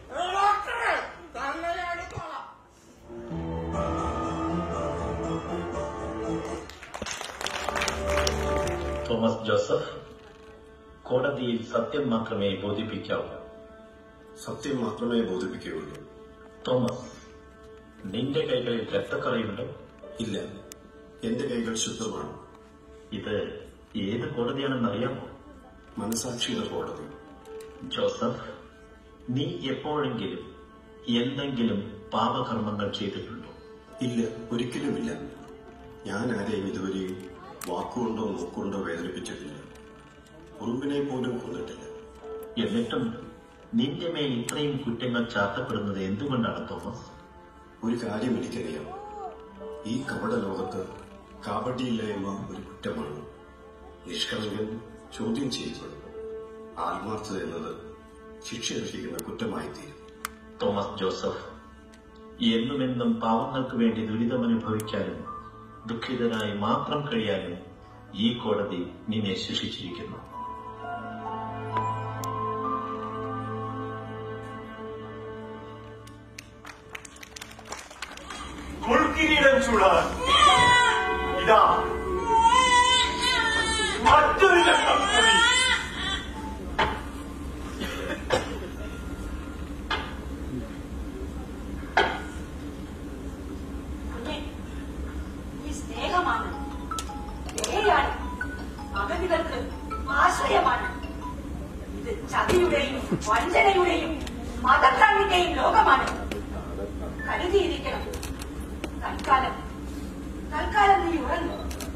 Speaker 9: തോമസ് ജോസഫ് കോടതിയിൽ സത്യം മാത്രമേ ബോധിപ്പിക്കാവൂ
Speaker 7: സത്യം മാത്രമേ ബോധിപ്പിക്കുകയുള്ളൂ
Speaker 9: തോമസ് നിന്റെ കൈകളിൽ രക്തക്കറയുണ്ടോ
Speaker 7: ഇല്ല എന്റെ കൈകൾ ശുദ്ധമാണ്
Speaker 9: ഇത് ഏത് കോടതിയാണെന്ന് അറിയാമോ
Speaker 7: മനസാക്ഷിയുടെ കോടതി
Speaker 9: ജോസഫ് നീ എപ്പോഴെങ്കിലും എന്തെങ്കിലും പാപകർമ്മങ്ങൾ ചെയ്തിട്ടുണ്ടോ
Speaker 7: ഇല്ല ഒരിക്കലുമില്ല ഞാൻ ആരെയും ഇതുവരെയും വാക്കുകൊണ്ടോ നോക്കുകൊണ്ടോ വേദനിപ്പിച്ചിട്ടില്ല ഉറുമ്പിനെ പോലും കൊന്നിട്ടില്ല
Speaker 9: എന്നിട്ടും നിന്റെ മേൽ ഇത്രയും കുറ്റങ്ങൾ ചാർത്തപ്പെടുന്നത് എന്തുകൊണ്ടാണ് തോമസ്
Speaker 7: ഒരു കാര്യം എനിക്കറിയാം ഈ കപട ലോകത്ത് കാപട്യമില്ലായ്മ ഒരു കുറ്റമാണ് നിഷ്കളങ്കൻ ചോദ്യം ചെയ്യപ്പെടും ആത്മാർത്ഥത എന്നത് ശിക്ഷ അർഹിക്കുന്ന കുറ്റമായി തീരും
Speaker 9: തോമസ് ജോസഫ് എന്നുമെന്നും പാവങ്ങൾക്ക് വേണ്ടി ദുരിതമനുഭവിക്കാനും ദുഃഖിതനായി മാത്രം കഴിയാനും ഈ കോടതി നിന്നെ ശിക്ഷിച്ചിരിക്കുന്നു
Speaker 2: മുൾക്കിരീടം ചൂടാൻ ഇതാ മറ്റൊരു ചട്ടം കൂടി
Speaker 6: കുഞ്ഞെ, ഈ സ്നേഹമാണ് ദയയാണ് അഗതികൾക്ക് ആശ്രയമാണ് ഇത് ചതിയുടെയും വഞ്ചനയുടെയും മതഭ്രാന്തിന്റെയും ലോകമാണ് കരുതിയിരിക്കണം തൽക്കാലം തൽക്കാലം നീ ഉറങ്ങും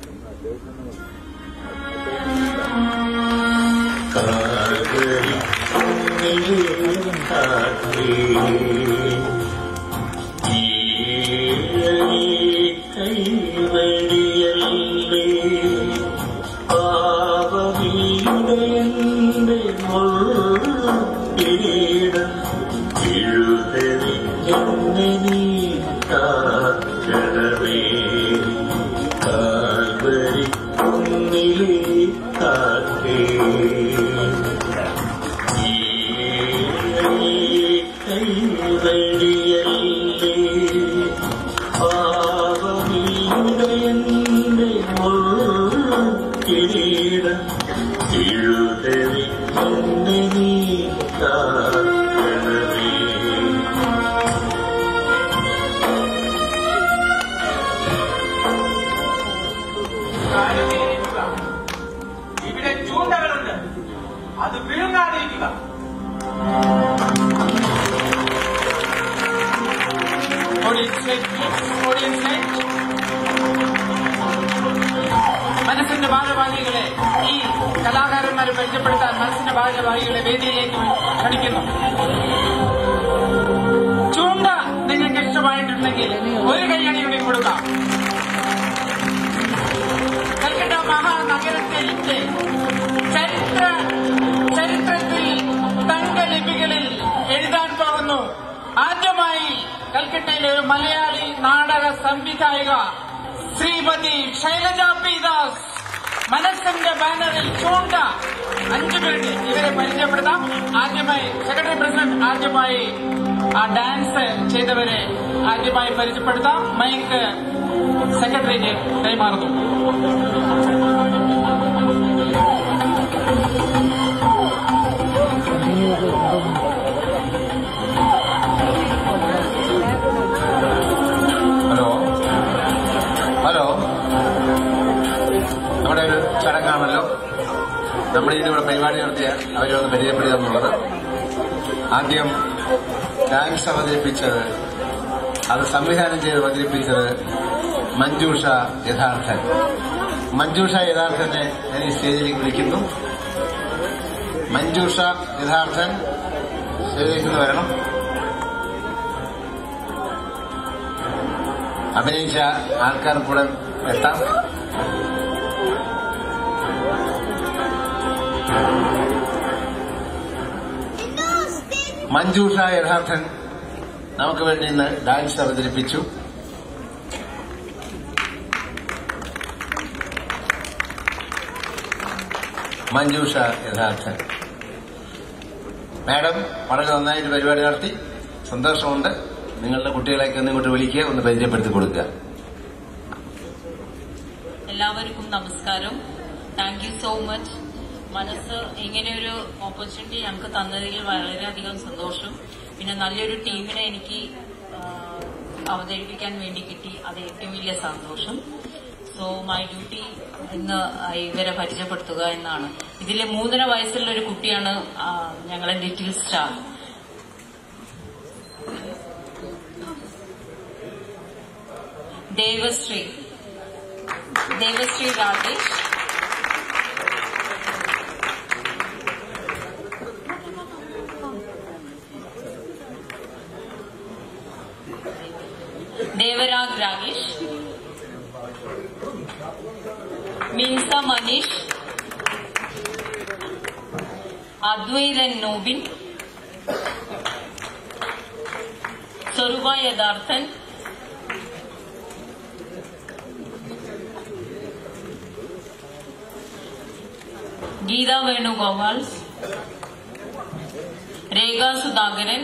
Speaker 10: കാര്യമേയിരിക്കുക. ഇവിടെ ചൂണ്ടകളുണ്ട് അത് വിഴുങ്ങാതിരിക്കുക Audience set, please. Audience set. മനസ്സിന്റെ ഭാരവാഹികളെ ഈ കലാകാരന്മാരെ പരിചയപ്പെടുത്താൻ മനസ്സിന്റെ ഭാരവാഹികളെ വേദിയിലേക്ക് ക്ഷണിക്കുന്നു ചൂണ്ട നിങ്ങൾക്ക് ഇഷ്ടമായിട്ടുണ്ടെങ്കിൽ ഒരു കൈയടി കൂടി കൊടുക്കാം കൽക്കട്ട മഹാനഗരത്തിന്റെ ചരിത്ര ചരിത്രത്തിൽ തങ്കലിപികളിൽ എഴുതാൻ പോകുന്നു ആദ്യമായി കൽക്കട്ടയിലെ ഒരു മലയാളി നാടക സംവിധായിക ശ്രീമതി ശൈലജ പി ദാസ് മനസ്സിന്റെ ബാനറിൽ ചൂണ്ട അഞ്ചു പേരുടെ ഇവരെ പരിചയപ്പെടുത്താം ആദ്യമായി സെക്രട്ടറി പ്രസിഡന്റ് ആദ്യമായി ആ ഡാൻസ് ചെയ്തവരെ ആദ്യമായി പരിചയപ്പെടുത്താം മൈക്ക് സെക്രട്ടറിക്ക് കൈമാറുന്നു
Speaker 11: ഹലോ ഹലോ നമ്മുടെ ഒരു ചടങ്ങാണല്ലോ നമ്മൾ ഇതിവിടെ പരിപാടി നടത്തിയ അവരെ ഒന്ന് പരിചയപ്പെടുക എന്നുള്ളത് ആദ്യം ഡാൻസ് അവതരിപ്പിച്ചത് അത് സംവിധാനം ചെയ്ത് അവതരിപ്പിച്ചത് മഞ്ജൂഷ യഥാർത്ഥൻ മഞ്ജൂഷ യഥാർത്ഥനെ ഞാൻ ഈ സ്റ്റേജിലേക്ക് വിളിക്കുന്നു മഞ്ജൂഷ യഥാർത്ഥൻ സ്റ്റേജിലേക്ക് ഒന്ന് വരണം അഭിനയിച്ച ആൾക്കാർ കൂടെ എത്താം മഞ്ജുഷ യഥാർത്ഥൻ നമുക്ക് വേണ്ടി ഇന്ന് ഡാൻസ് അവതരിപ്പിച്ചു മഞ്ജുഷ യഥാർത്ഥൻ മാഡം വളരെ നന്നായിട്ട് പരിപാടി നടത്തി സന്തോഷമുണ്ട് നിങ്ങളുടെ കുട്ടികളെയൊക്കെ ഒന്ന് ഇങ്ങോട്ട് വിളിക്കുക ഒന്ന് പരിചയപ്പെടുത്തി കൊടുക്കുക
Speaker 12: എല്ലാവർക്കും നമസ്കാരം താങ്ക് യു സോ മച്ച് മനസ്സ് ഇങ്ങനെ ഒരു ഓപ്പർച്യൂണിറ്റി ഞങ്ങൾക്ക് തന്നതിൽ വളരെയധികം സന്തോഷം പിന്നെ നല്ലൊരു ടീമിനെ എനിക്ക് ആ, അവതരിപ്പിക്കാൻ വേണ്ടി കിട്ടി അത് ഏറ്റവും വലിയ സന്തോഷം സോ മൈ ഡ്യൂട്ടി ഇന്ന് ഇവരെ പരിചയപ്പെടുത്തുക എന്നാണ് ഇതിലെ മൂന്നര വയസ്സുള്ള ഒരു കുട്ടിയാണ് ആ, ഞങ്ങളെ little star Devasree Devasree Rajesh Devarag Ragesh Minsa Manish Advaithan Nobin Swaroopa Yatharthan Geetha Venugopal Rekha Sudhakaran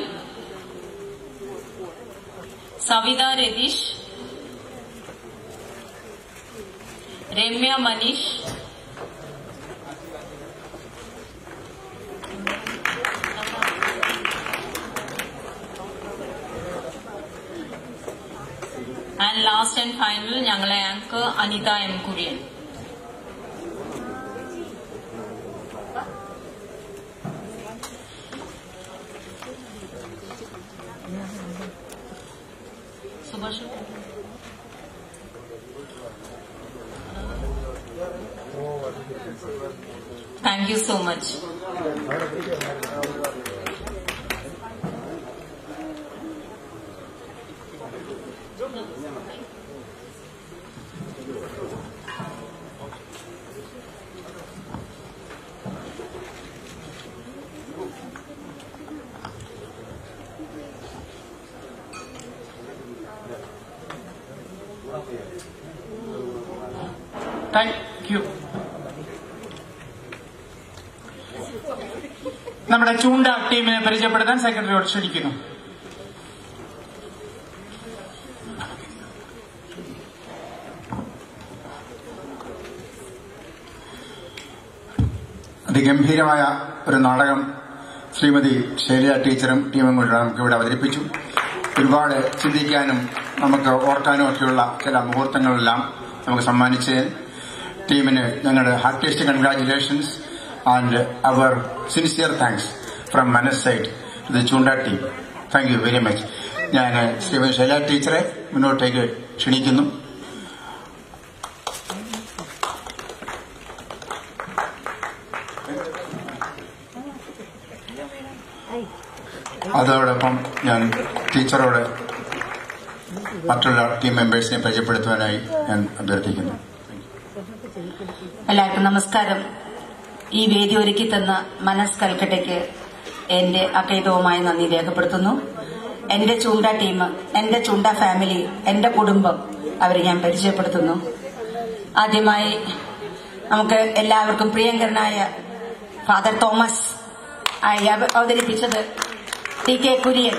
Speaker 12: Savitha Ratheesh Ramya Manish and last and final ഞങ്ങളെ anchor Anitha M Kurian Subhash thank you so much
Speaker 10: thank you നമ്മുടെ ചൂണ്ട ടീമിനെ പരിചയപ്പെടുത്താൻ സെക്രട്ടറിയോട് ക്ഷണിക്കുന്നു
Speaker 13: അതിഗംഭീരമായ ഒരു നാടകം ശ്രീമതി ശൈലജ ടീച്ചറും ടീമും കൂടെ നമുക്ക് ഇവിടെ അവതരിപ്പിച്ചു ഒരുപാട് ചിന്തിക്കാനും നമുക്ക് ഓർക്കാനും ഒക്കെയുള്ള ചില മുഹൂർത്തങ്ങളെല്ലാം നമുക്ക് സമ്മാനിച്ചതിന് ടീമിന് ഞങ്ങളുടെ heartiest congratulations and our sincere thanks from Manas side ഇത് Choonda team thank you very much ഞാൻ ശ്രീമതി ശൈല ടീച്ചറെ മുന്നോട്ടേക്ക് ക്ഷണിക്കുന്നു അതോടൊപ്പം ഞാൻ ടീച്ചറോട് മറ്റുള്ള ടീം മെമ്പേഴ്സിനെ പരിചയപ്പെടുത്തുവാനായി ഞാൻ അഭ്യർത്ഥിക്കുന്നു
Speaker 6: എല്ലാവർക്കും നമസ്കാരം ഈ വേദി ഒരുക്കി തന്ന മനസ് കൽക്കട്ടയ്ക്ക് എന്റെ അകൈതവുമായ നന്ദി രേഖപ്പെടുത്തുന്നു എന്റെ ചൂണ്ട ടീം എന്റെ ചൂണ്ട ഫാമിലി എന്റെ കുടുംബം അവരെ ഞാൻ പരിചയപ്പെടുത്തുന്നു ആദ്യമായി നമുക്ക് എല്ലാവർക്കും പ്രിയങ്കരനായ ഫാദർ തോമസ് ആയി അവ- അവതരിപ്പിച്ചത് T K Kurian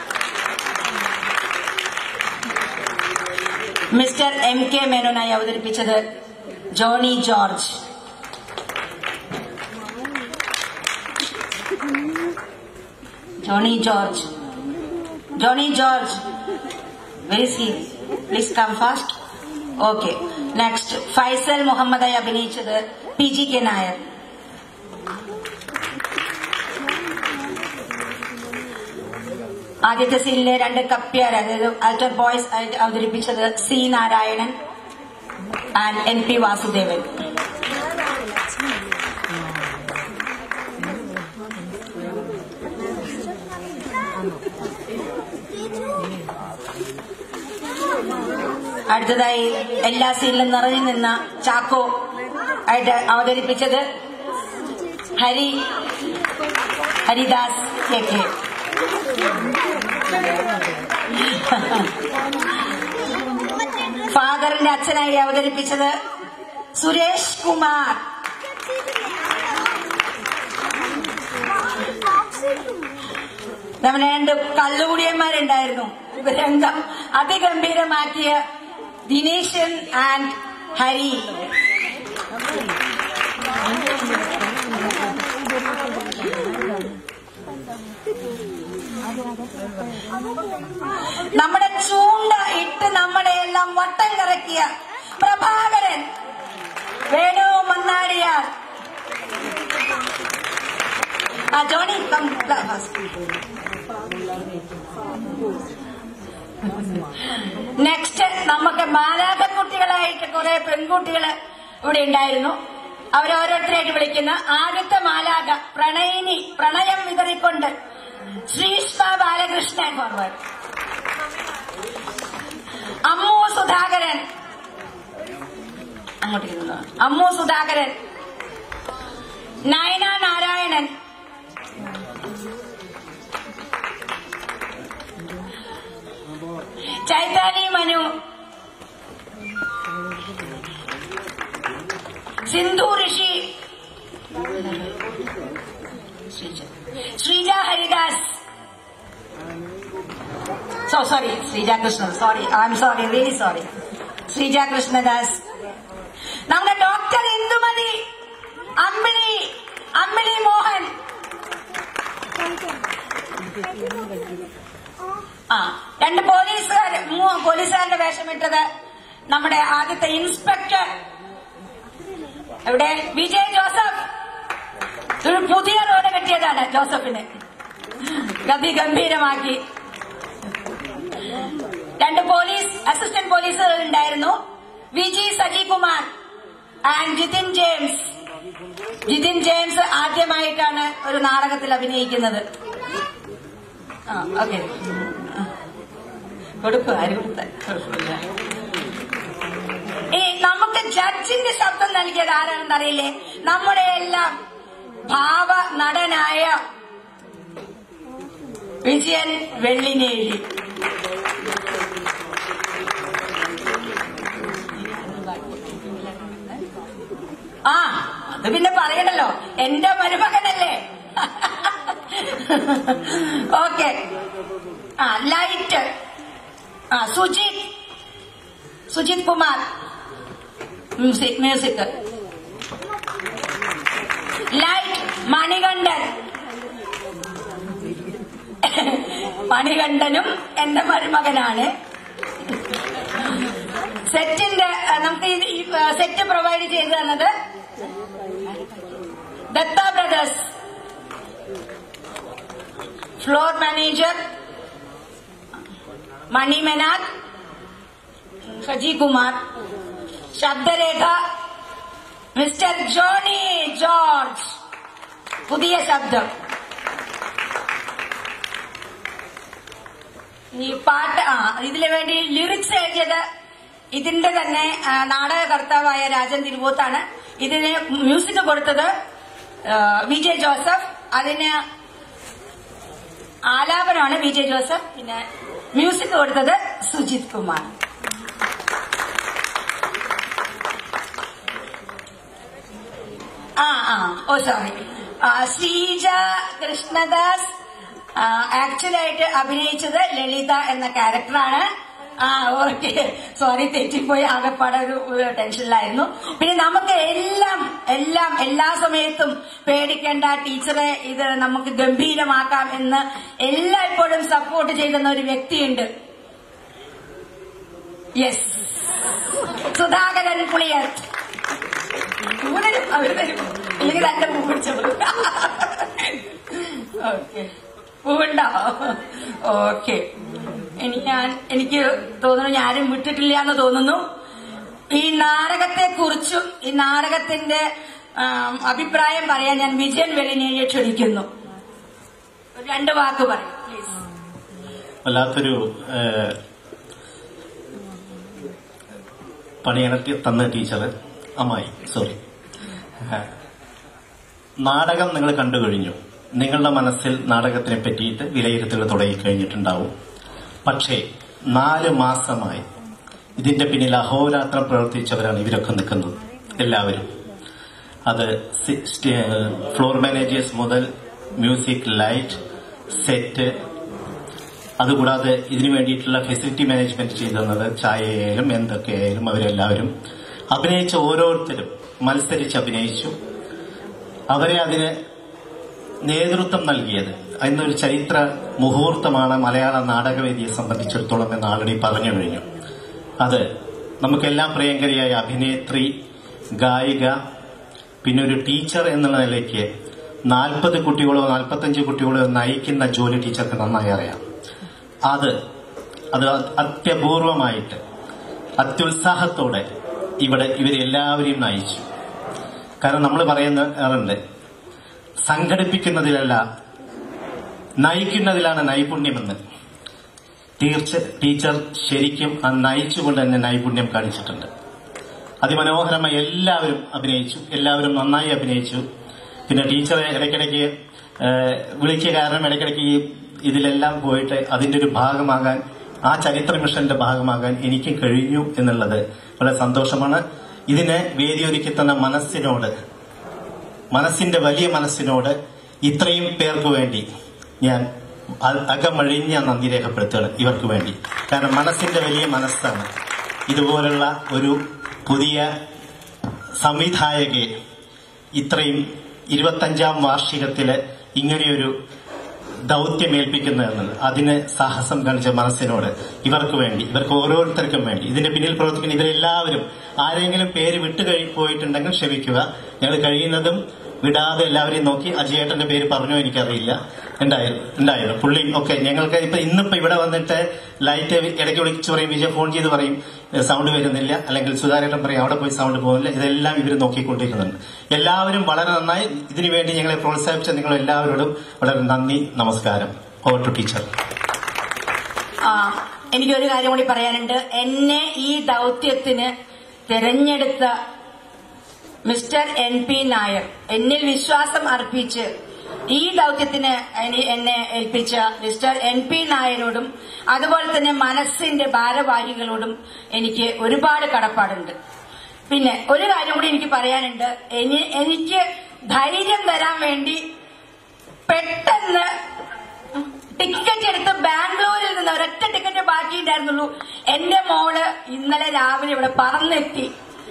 Speaker 6: mister M K മേനോനായി അവതരിപ്പിച്ചത് Johnny George Johnny George Johnny George very see please come fast okay next Faisal മുഹമ്മദായി അഭിനയിച്ചത് പി ജി കെ നായർ ആദ്യത്തെ സീനിലെ രണ്ട് കപ്പ്യാർ അതായത് ആൽറ്റർ ബോയ്സ് ആയിട്ട് അവതരിപ്പിച്ചത് C Narayanan and N P Vasudevan അടുത്തതായി എല്ലാ സീനിലും നിറഞ്ഞു നിന്ന ചാക്കോ ആയിട്ട് അവതരിപ്പിച്ചത് ഹരി ഹരിദാസ് കെ കെ ഫാദറിന്റെ അച്ഛനായി അവതരിപ്പിച്ചത് സുരേഷ് കുമാർ നമ്മുടെ രണ്ട് കള്ളുകുടിയന്മാരുണ്ടായിരുന്നു രംഗം അതിഗംഭീരമാക്കിയ ദിനേശൻ ആൻഡ് ഹരി നമ്മുടെ ചൂണ്ട ഇട്ട് നമ്മളെ എല്ലാം വട്ടം കറക്കിയ പ്രഭാകരൻ വേണു മന്നാടിയാർ ആ ജോണി കം നെക്സ്റ്റ് നമുക്ക് മാലാക കുട്ടികളായിട്ട് കുറെ പെൺകുട്ടികള് ഇവിടെ ഉണ്ടായിരുന്നു അവരോരോരുത്തരായിട്ട് വിളിക്കുന്ന ആദ്യത്തെ മാലാക പ്രണയിനി പ്രണയം വിതറിക്കൊണ്ട് ശ്രീഷ്മ ബാലകൃഷ്ണൻ ഫോർവേഡ് അമ്മു സുധാകരൻ അങ്ങോട്ട് ഇരുന്നോ. Ammu Sudhakaran Nayana Narayanan Chaitali Manu Sindhu Rishi Sreeja Haridas so sorry Sreeja Krishnan sorry I'm sorry really sorry Sreeja Krishnadas നമ്മുടെ ഡോക്ടർ ഇന്ദുമതി അമ്മിണി അമ്മിണി മോഹൻ ആ രണ്ട് പോലീസുകാർ പോലീസുകാരുടെ വേഷമിട്ടത് നമ്മുടെ ആദ്യത്തെ ഇൻസ്പെക്ടർ എവിടെ വിജയ് ജോസഫ് ഒരു പുതിയ റോഡ് കെട്ടിയതാണ് ജോസഫിന് ഗതി ഗംഭീരമാക്കി രണ്ട് പോലീസ് അസിസ്റ്റന്റ് പോലീസുകൾ ഉണ്ടായിരുന്നു Viji Sajikumar and Jithin James Jithin James ആദ്യമായിട്ടാണ് ഒരു നാടകത്തിൽ അഭിനയിക്കുന്നത് ആ ഓക്കെ കൊടുക്കും ആര് കൊടുത്ത കുഴപ്പമില്ല ഈ നമുക്ക് ജഡ്ജിന്റെ ശബ്ദം നൽകിയത് ആരാണെന്ന് അറിയില്ലേ നമ്മുടെ എല്ലാം ഭാവ നടനായ വിജയൻ വെള്ളിനേഴി ആ അത് പിന്നെ പറയണല്ലോ എന്റെ മരുമകനല്ലേ ഓക്കെ ആ ലൈറ്റ് ആ Sujith Sujith Kumar music music light Manikandan മണികണ്ഠനും എന്റെ മരുമകനാണ് സെറ്റിന്റെ ആ, നമുക്ക് ഈ- ഈ സെറ്റ് പ്രൊവൈഡ് ചെയ്തു തന്നത് Datta brothers floor manager Mani മെനാഥ് സജി കുമാർ ശബ്ദരേഖ മിസ്റ്റർ ജോണി ജോർജ് പുതിയ ശബ്ദം ഈ പാട്ട് ആ ഇതിനു വേണ്ടി ലിറിക്സ് എഴുതിയത് ഇതിന്റെ തന്നെ ആ, നാടകകർത്താവായ രാജൻ തിരുവോത്താണ് ഇതിന് മ്യൂസിക് കൊടുത്തത് ആ, വിജയ് ജോസഫ് അതിന് ആലാപനമാണ് വിജയ് ജോസഫ് പിന്നെ മ്യൂസിക് കൊടുത്തത് സുജിത് കുമാർ ആ ആ ഓ സോറി ശ്രീജ കൃഷ്ണദാസ് ആക്ച്വലായിട്ട് അഭിനയിച്ചത് ലളിത എന്ന ക്യാരക്ടറാണ് ആ ഓക്കെ സോറി തെറ്റിപ്പോയി ആകെപ്പാടെ ഒരു ഒരു ടെൻഷനിലായിരുന്നു പിന്നെ നമുക്ക് എല്ലാം എല്ലാം എല്ലാ സമയത്തും പേടിക്കേണ്ട ടീച്ചറെ ഇത് നമുക്ക് ഗംഭീരമാക്കാം എന്ന് എല്ലായ്പ്പോഴും സപ്പോർട്ട് ചെയ്യുന്ന ഒരു വ്യക്തിയുണ്ട് യെസ് സുധാകരൻ പുളിയർ ഇവരും അവര് തരും ഇല്ലെങ്കിൽ രണ്ട് പൂ പിടിച്ചത് ഓക്കെ പൂവുണ്ടോ ഓക്കെ ഇനി ഞാൻ എനിക്ക് തോന്നുന്നു ഞാനും വിട്ടിട്ടില്ല എന്ന് തോന്നുന്നു ഈ നാടകത്തെ കുറിച്ചും ഈ നാടകത്തിന്റെ ആം, അഭിപ്രായം പറയാൻ ഞാൻ വിജയൻ വെളിനേയെ ക്ഷണിക്കുന്നു ഒരു രണ്ട് വാക്ക് പറയും പ്ലീസ്
Speaker 9: വല്ലാത്തൊരു ഏഹ്, പണിയാണ് ടി- തന്ന ടീച്ചർ അമ്മായി സോറി നാടകം നിങ്ങൾ കണ്ടു കഴിഞ്ഞു
Speaker 14: നിങ്ങളുടെ മനസ്സിൽ നാടകത്തിനെ പറ്റിയിട്ട് വിലയിരുത്തൽ തുടങ്ങിക്കഴിഞ്ഞിട്ടുണ്ടാവും പക്ഷേ നാല് മാസമായി ഇതിന്റെ പിന്നിൽ അഹോരാത്രം പ്രവർത്തിച്ചവരാണ് ഇവരൊക്കെ നിൽക്കുന്നത് എല്ലാവരും അത് സി- സ്റ്റേ- ഫ്ലോർ മാനേജേഴ്സ് മുതൽ മ്യൂസിക് ലൈറ്റ് സെറ്റ് അതുകൂടാതെ ഇതിനു വേണ്ടിയിട്ടുള്ള ഫെസിലിറ്റി മാനേജ്മെന്റ് ചെയ്തത് ചായയായാലും എന്തൊക്കെയായാലും അവരെല്ലാവരും അഭിനയിച്ച ഓരോരുത്തരും മത്സരിച്ച് അഭിനയിച്ചു അവരെ അതിന് നേതൃത്വം നൽകിയത് എന്നൊരു ചരിത്ര മുഹൂർത്തമാണ് മലയാള നാടകവേദിയെ സംബന്ധിച്ചിടത്തോളം എന്ന് ആൾറെഡി പറഞ്ഞു കഴിഞ്ഞു അത് നമുക്കെല്ലാം പ്രിയങ്കരിയായ അഭിനേത്രി ഗായിക പിന്നെ ഒരു ടീച്ചർ എന്നുള്ള നിലയ്ക്ക് നാൽപ്പത് കുട്ടികളോ നാൽപ്പത്തഞ്ച് കുട്ടികളോ നയിക്കുന്ന ജോലി ടീച്ചർക്ക് നന്നായി അറിയാം അത് അത് അത്യപൂർവമായിട്ട് അത്യുത്സാഹത്തോടെ ഇവിടെ ഇവരെല്ലാവരെയും നയിച്ചു കാരണം നമ്മൾ പറയുന്നുണ്ട് സംഘടിപ്പിക്കുന്നതിലല്ല നയിക്കുന്നതിലാണ് നൈപുണ്യമെന്ന് തീർച്ച ടീച്ചർ ശരിക്കും ആ നയിച്ചുകൊണ്ട് തന്നെ നൈപുണ്യം കാണിച്ചിട്ടുണ്ട് അതിമനോഹരമായി എല്ലാവരും അഭിനയിച്ചു എല്ലാവരും നന്നായി അഭിനയിച്ചു പിന്നെ ടീച്ചറെ ഇടയ്ക്കിടയ്ക്ക് ഏഹ്, വിളിക്കുക കാരണം ഇടയ്ക്കിടയ്ക്ക് ഈ ഇതിലെല്ലാം പോയിട്ട് അതിന്റെ ഒരു ഭാഗമാകാൻ ആ ചരിത്ര മിഷന്റെ ഭാഗമാകാൻ എനിക്ക് കഴിഞ്ഞു എന്നുള്ളത് വളരെ സന്തോഷമാണ് ഇതിനെ വേദിയൊരുക്കി തന്ന മനസ്സിനോട് മനസ്സിന്റെ വലിയ മനസ്സിനോട് ഇത്രയും പേർക്ക് വേണ്ടി ഞാൻ അ- അകമഴിഞ്ഞ നന്ദി രേഖപ്പെടുത്തുകയാണ് ഇവർക്ക് വേണ്ടി കാരണം മനസ്സിന്റെ വലിയ മനസ്സാണ് ഇതുപോലുള്ള ഒരു പുതിയ സംവിധായകയെ ഇത്രയും ഇരുപത്തഞ്ചാം വാർഷികത്തില് ഇങ്ങനെയൊരു ദൗത്യമേൽപ്പിക്കുന്നത് എന്നുള്ളത് അതിന് സാഹസം കാണിച്ച മനസ്സിനോട് ഇവർക്ക് വേണ്ടി ഇവർക്ക് ഓരോരുത്തർക്കും വേണ്ടി ഇതിന്റെ പിന്നിൽ പ്രവർത്തിക്കുന്ന ഇവരെല്ലാവരും ആരെങ്കിലും പേര് വിട്ടു കഴി പോയിട്ടുണ്ടെങ്കിൽ ക്ഷമിക്കുക ഞങ്ങൾ കഴിയുന്നതും വിടാതെ എല്ലാവരെയും നോക്കി അജയേട്ടന്റെ പേര് പറഞ്ഞോ എനിക്കറിയില്ല ഉണ്ടായിരുന്നു ഉണ്ടായിരുന്നു പുള്ളി ഓക്കെ ഞങ്ങൾക്ക് ഇപ്പൊ ഇന്നിപ്പോ ഇവിടെ വന്നിട്ട് ലൈറ്റ് ഇടയ്ക്ക് വിളിച്ച് പറയും വിജയ ഫോൺ ചെയ്ത് പറയും സൗണ്ട് വരുന്നില്ല അല്ലെങ്കിൽ സുധാരേട്ടൻ പറയും അവിടെ പോയി സൗണ്ട് പോകുന്നില്ല ഇതെല്ലാം ഇവർ നോക്കിക്കൊണ്ടിരിക്കുന്നുണ്ട് എല്ലാവരും വളരെ നന്നായി ഇതിനു വേണ്ടി ഞങ്ങളെ പ്രോത്സാഹിപ്പിച്ച നിങ്ങൾ എല്ലാവരോടും വളരെ നന്ദി നമസ്കാരം ഓവർ ടു ടീച്ചർ
Speaker 6: ആ, എനിക്കൊരു കാര്യം കൂടി പറയാനുണ്ട് എന്നെ ഈ ദൗത്യത്തിന് തിരഞ്ഞെടുത്ത മിസ്റ്റർ എൻ പി നായർ എന്നിൽ വിശ്വാസം അർപ്പിച്ച് ഈ ദൗത്യത്തിന് എനി- എന്നെ ഏൽപ്പിച്ച മിസ്റ്റർ എൻ പി നായരോടും അതുപോലെ തന്നെ മനസ്സിന്റെ ഭാരവാഹികളോടും എനിക്ക് ഒരുപാട് കടപ്പാടുണ്ട് പിന്നെ ഒരു കാര്യം കൂടി എനിക്ക് പറയാനുണ്ട് എനി- എനിക്ക് ധൈര്യം തരാൻ വേണ്ടി പെട്ടെന്ന് ടിക്കറ്റ് എടുത്ത് ബാംഗ്ലൂരിൽ നിന്ന് ഒരൊറ്റ ടിക്കറ്റ് ബാക്കിയുണ്ടായിരുന്നുള്ളൂ എന്റെ മോള് ഇന്നലെ രാവിലെ ഇവിടെ പറന്നെത്തി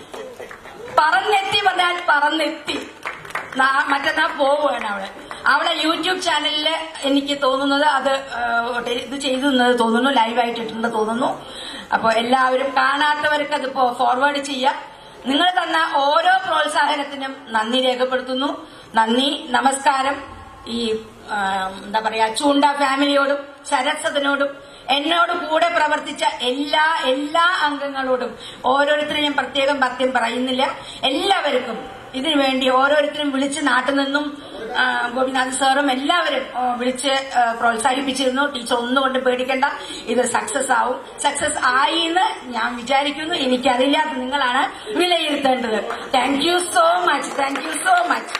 Speaker 6: പറന്നെത്തി പറഞ്ഞാൽ പറന്നെത്തി നാ- മറ്റന്നാ പോവുകയാണ് അവള് അവളെ യൂട്യൂബ് ചാനലില് എനിക്ക് തോന്നുന്നത് അത് ഏഹ്, ടെ- ഇത് ചെയ്തു എന്നത് തോന്നുന്നു ലൈവായിട്ട് ഇട്ടിട്ടുണ്ട് തോന്നുന്നു അപ്പൊ എല്ലാവരും കാണാത്തവർക്ക് അത് ഫോർവേഡ് ചെയ്യാം നിങ്ങൾ തന്ന ഓരോ പ്രോത്സാഹനത്തിനും നന്ദി രേഖപ്പെടുത്തുന്നു നന്ദി നമസ്കാരം ഈ ആ, എന്താ പറയാ ചൂണ്ട ഫാമിലിയോടും ശരത്സദനോടും എന്നോട് കൂടെ പ്രവർത്തിച്ച എല്ലാ എല്ലാ അംഗങ്ങളോടും ഓരോരുത്തരും ഞാൻ പ്രത്യേകം പത്യം പറയുന്നില്ല എല്ലാവർക്കും ഇതിനു വേണ്ടി ഓരോരുത്തരും വിളിച്ച് നാട്ടിൽ നിന്നും ആ, ഗോപിനാഥ് സാറും എല്ലാവരും ആ, വിളിച്ച് ആ, പ്രോത്സാഹിപ്പിച്ചിരുന്നു ടീച്ചർ ഒന്നുകൊണ്ട് പേടിക്കേണ്ട ഇത് സക്സസ് ആവും സക്സസ് ആയി എന്ന് ഞാൻ വിചാരിക്കുന്നു എനിക്കറിയില്ലാത്ത നിങ്ങളാണ് വിലയിരുത്തേണ്ടത് thank you so much thank you so much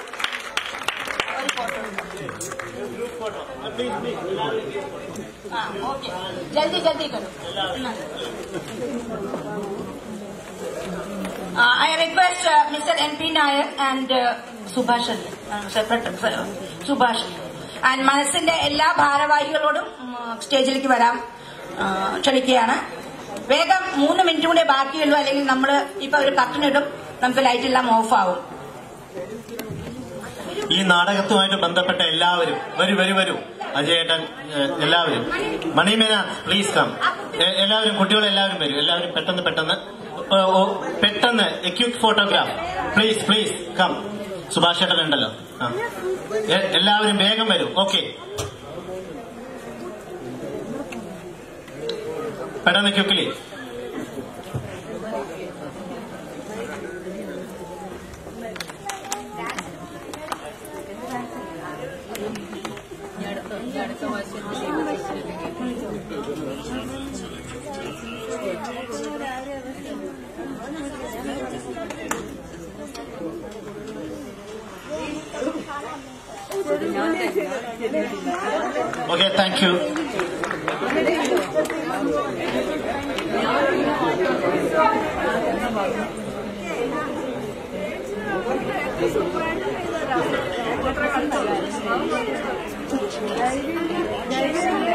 Speaker 6: हाँ ओके जल्दी जल्दी करो I request mister N P Nair and Subhash secretary Subhash and മനസ്സിന്റെ എല്ലാ ഭാരവാഹികളോടും ഉം, സ്റ്റേജിലേക്ക് വരാൻ ആ, ക്ഷണിക്കുകയാണ് വേഗം മൂന്ന് മിനിറ്റ് കൂടെ ബാക്കിയുള്ളൂ അല്ലെങ്കിൽ നമ്മൾ ഇപ്പൊ ഒരു കർട്ടൻ ഇടും നമുക്ക് ലൈറ്റ് എല്ലാം ഓഫ് ആവും
Speaker 14: ഈ നാടകത്തുമായിട്ട് ബന്ധപ്പെട്ട എല്ലാവരും വരൂ വരൂ വരൂ അജയേട്ടൻ ഏഹ്, എല്ലാവരും മണിമേന പ്ലീസ് കം എ- എല്ലാവരും കുട്ടികളെല്ലാവരും വരും എല്ലാവരും പെട്ടെന്ന് പെട്ടെന്ന് ഓ, ഓ, പെട്ടെന്ന് a cute photograph please please come Subhash ഏട്ടൻ ഉണ്ടല്ലോ ആ. എ- എല്ലാവരും വേഗം വരൂ ഓക്കെ പെട്ടെന്ന് ക്യുക്കിലി
Speaker 15: ഞാൻ
Speaker 14: okay thank you
Speaker 15: Thank you.